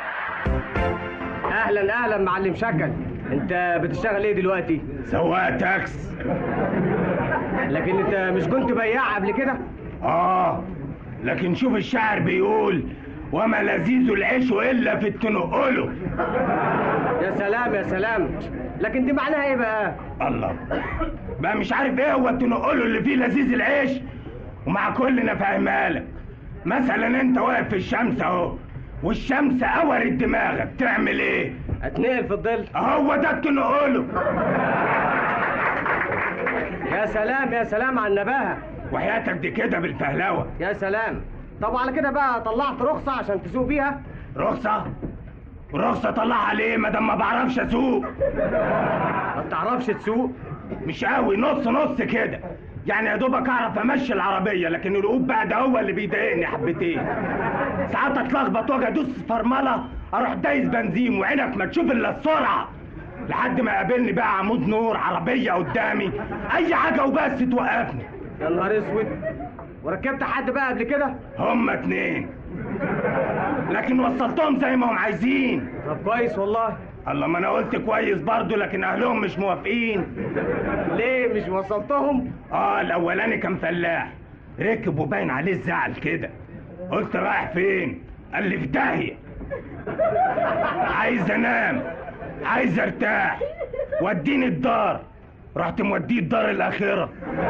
اهلا اهلا معلم شكل انت بتشتغل ايه دلوقتي سواق تاكس لكن انت مش كنت بياع قبل كده اه لكن شوف الشاعر بيقول وما لذيذ العيش الا في التنقله يا سلام يا سلام لكن دي معناها ايه بقى الله بقى مش عارف ايه هو التنقله اللي فيه لذيذ العيش ومع كلنا فاهمها لك مثلا انت واقف في الشمس اهو والشمس قورت دماغك تعمل ايه اتنقل في الظل هو ده التنقله يا سلام يا سلام على النباهه وحياتك دي كده بالفهلوه يا سلام طب على كده بقى طلعت رخصه عشان تسوق بيها رخصه رخصه طلعها ليه ما دام ما بعرفش اسوق ما بتعرفش تسوق مش قوي نص نص كده يعني يا دوبك اعرف امشي العربيه لكن الركوب بقى ده هو اللي بيضايقني حبتين ساعات اتلخبط واجي ادوس فرمله اروح دايس بنزين وعينك ما تشوف الا السرعه لحد ما قابلني بقى عمود نور عربيه قدامي اي حاجه وبس توقفني يا نهار اسود وركبت حد بقى قبل كده هما اتنين لكن وصلتهم زي ما هم عايزين طب كويس والله الله ما انا قلت كويس برضو لكن اهلهم مش موافقين ليه مش وصلتهم اه الاولاني كان فلاح ركب وباين عليه الزعل كده قلت رايح فين قال لي في داهيه عايز انام عايز ارتاح وديني الدار رحت موديه الدار الاخره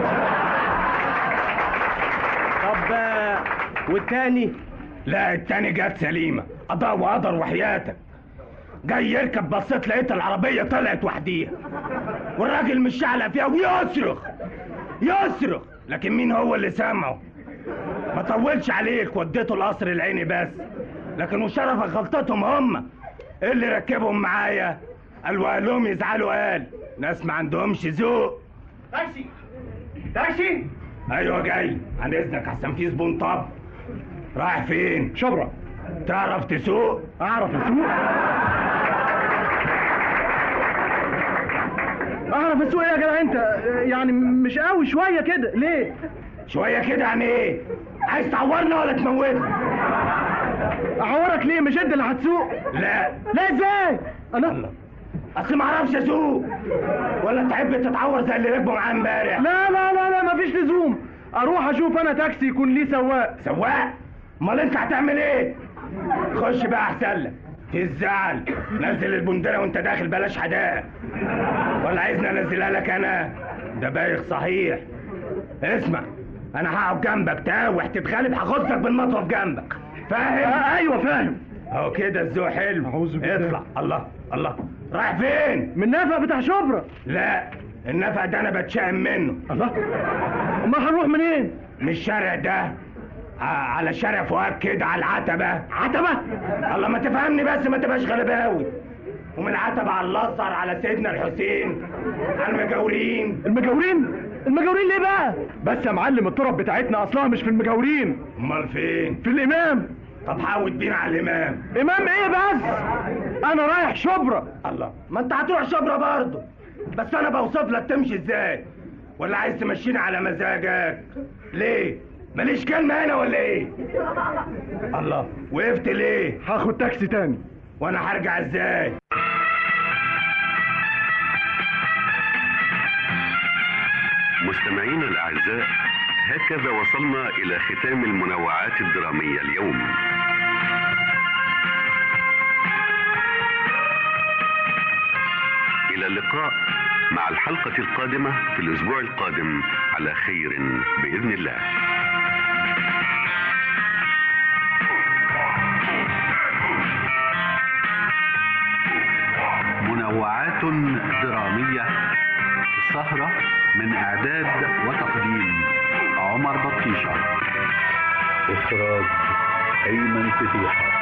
طب آه، والتاني لا التاني جت سليمه قضاء وقدر وحياتك جاي يركب بصيت لقيت العربيه طلعت وحديها والراجل مش شعلق فيها ويصرخ يصرخ لكن مين هو اللي سامعه ما طولش عليك وديته القصر العيني بس لكن وشرفك غلطتهم هم ايه اللي ركبهم معايا قال وقال لهم يزعلوا قال ناس ما عندهمش ذوق تاكسي تاكسي ايوه جاي عن اذنك احسن في زبون طب رايح فين شبرا تعرف تسوق اعرف اسوق اعرف اسوق ايه يا جدع انت يعني مش قوي شويه كده ليه شويه كده يعني ايه عايز تعورنا ولا تموتنا اعورك ليه مش انت اللي هتسوق لا لا ازاي الله اصل ما اعرفش اسوق ولا تحب تتعور زي اللي ركبوا معاه امبارح لا لا لا لا مفيش لزوم اروح اشوف انا تاكسي يكون ليه سواق سواق امال انت هتعمل ايه خش بقى احسن لك في الزعل نزل البندره وانت داخل بلاش حداقه ولا عايزني انزلها لك انا ده بايخ صحيح اسمع انا هقعد جنبك تاوح تتغلب هخصك بالمطوه جنبك فاهم آه ايوه فاهم اهو كده الذوق حلو أعوذ بالله. اطلع الله الله رايح فين من نافع بتاع شبرا لا النفق ده انا بتشائم منه الله امال هنروح منين من الشارع ده ع- على شارع فؤاد كده على العتبة عتبة الله ما تفهمني بس ما تبقاش غلباوي ومن عتبة على الأزهر على سيدنا الحسين على المجاورين المجاورين المجاورين ليه بقى بس يا معلم الطرق بتاعتنا اصلها مش في المجاورين امال فين في الامام طب حاول بينا على الامام امام ايه بس انا رايح شبرا الله ما انت هتروح شبرا برضه بس انا بوصف لك تمشي ازاي ولا عايز تمشيني على مزاجك ليه ماليش كلمة هنا ولا ايه الله وقفت ليه هاخد تاكسي تاني وانا هرجع ازاي مستمعينا الأعزاء هكذا وصلنا إلى ختام المنوعات الدرامية اليوم إلى اللقاء مع الحلقة القادمة في الأسبوع القادم على خير بإذن الله منوعات درامية السهرة من إعداد وتقديم عمر بطيشة إخراج أيمن فتيحة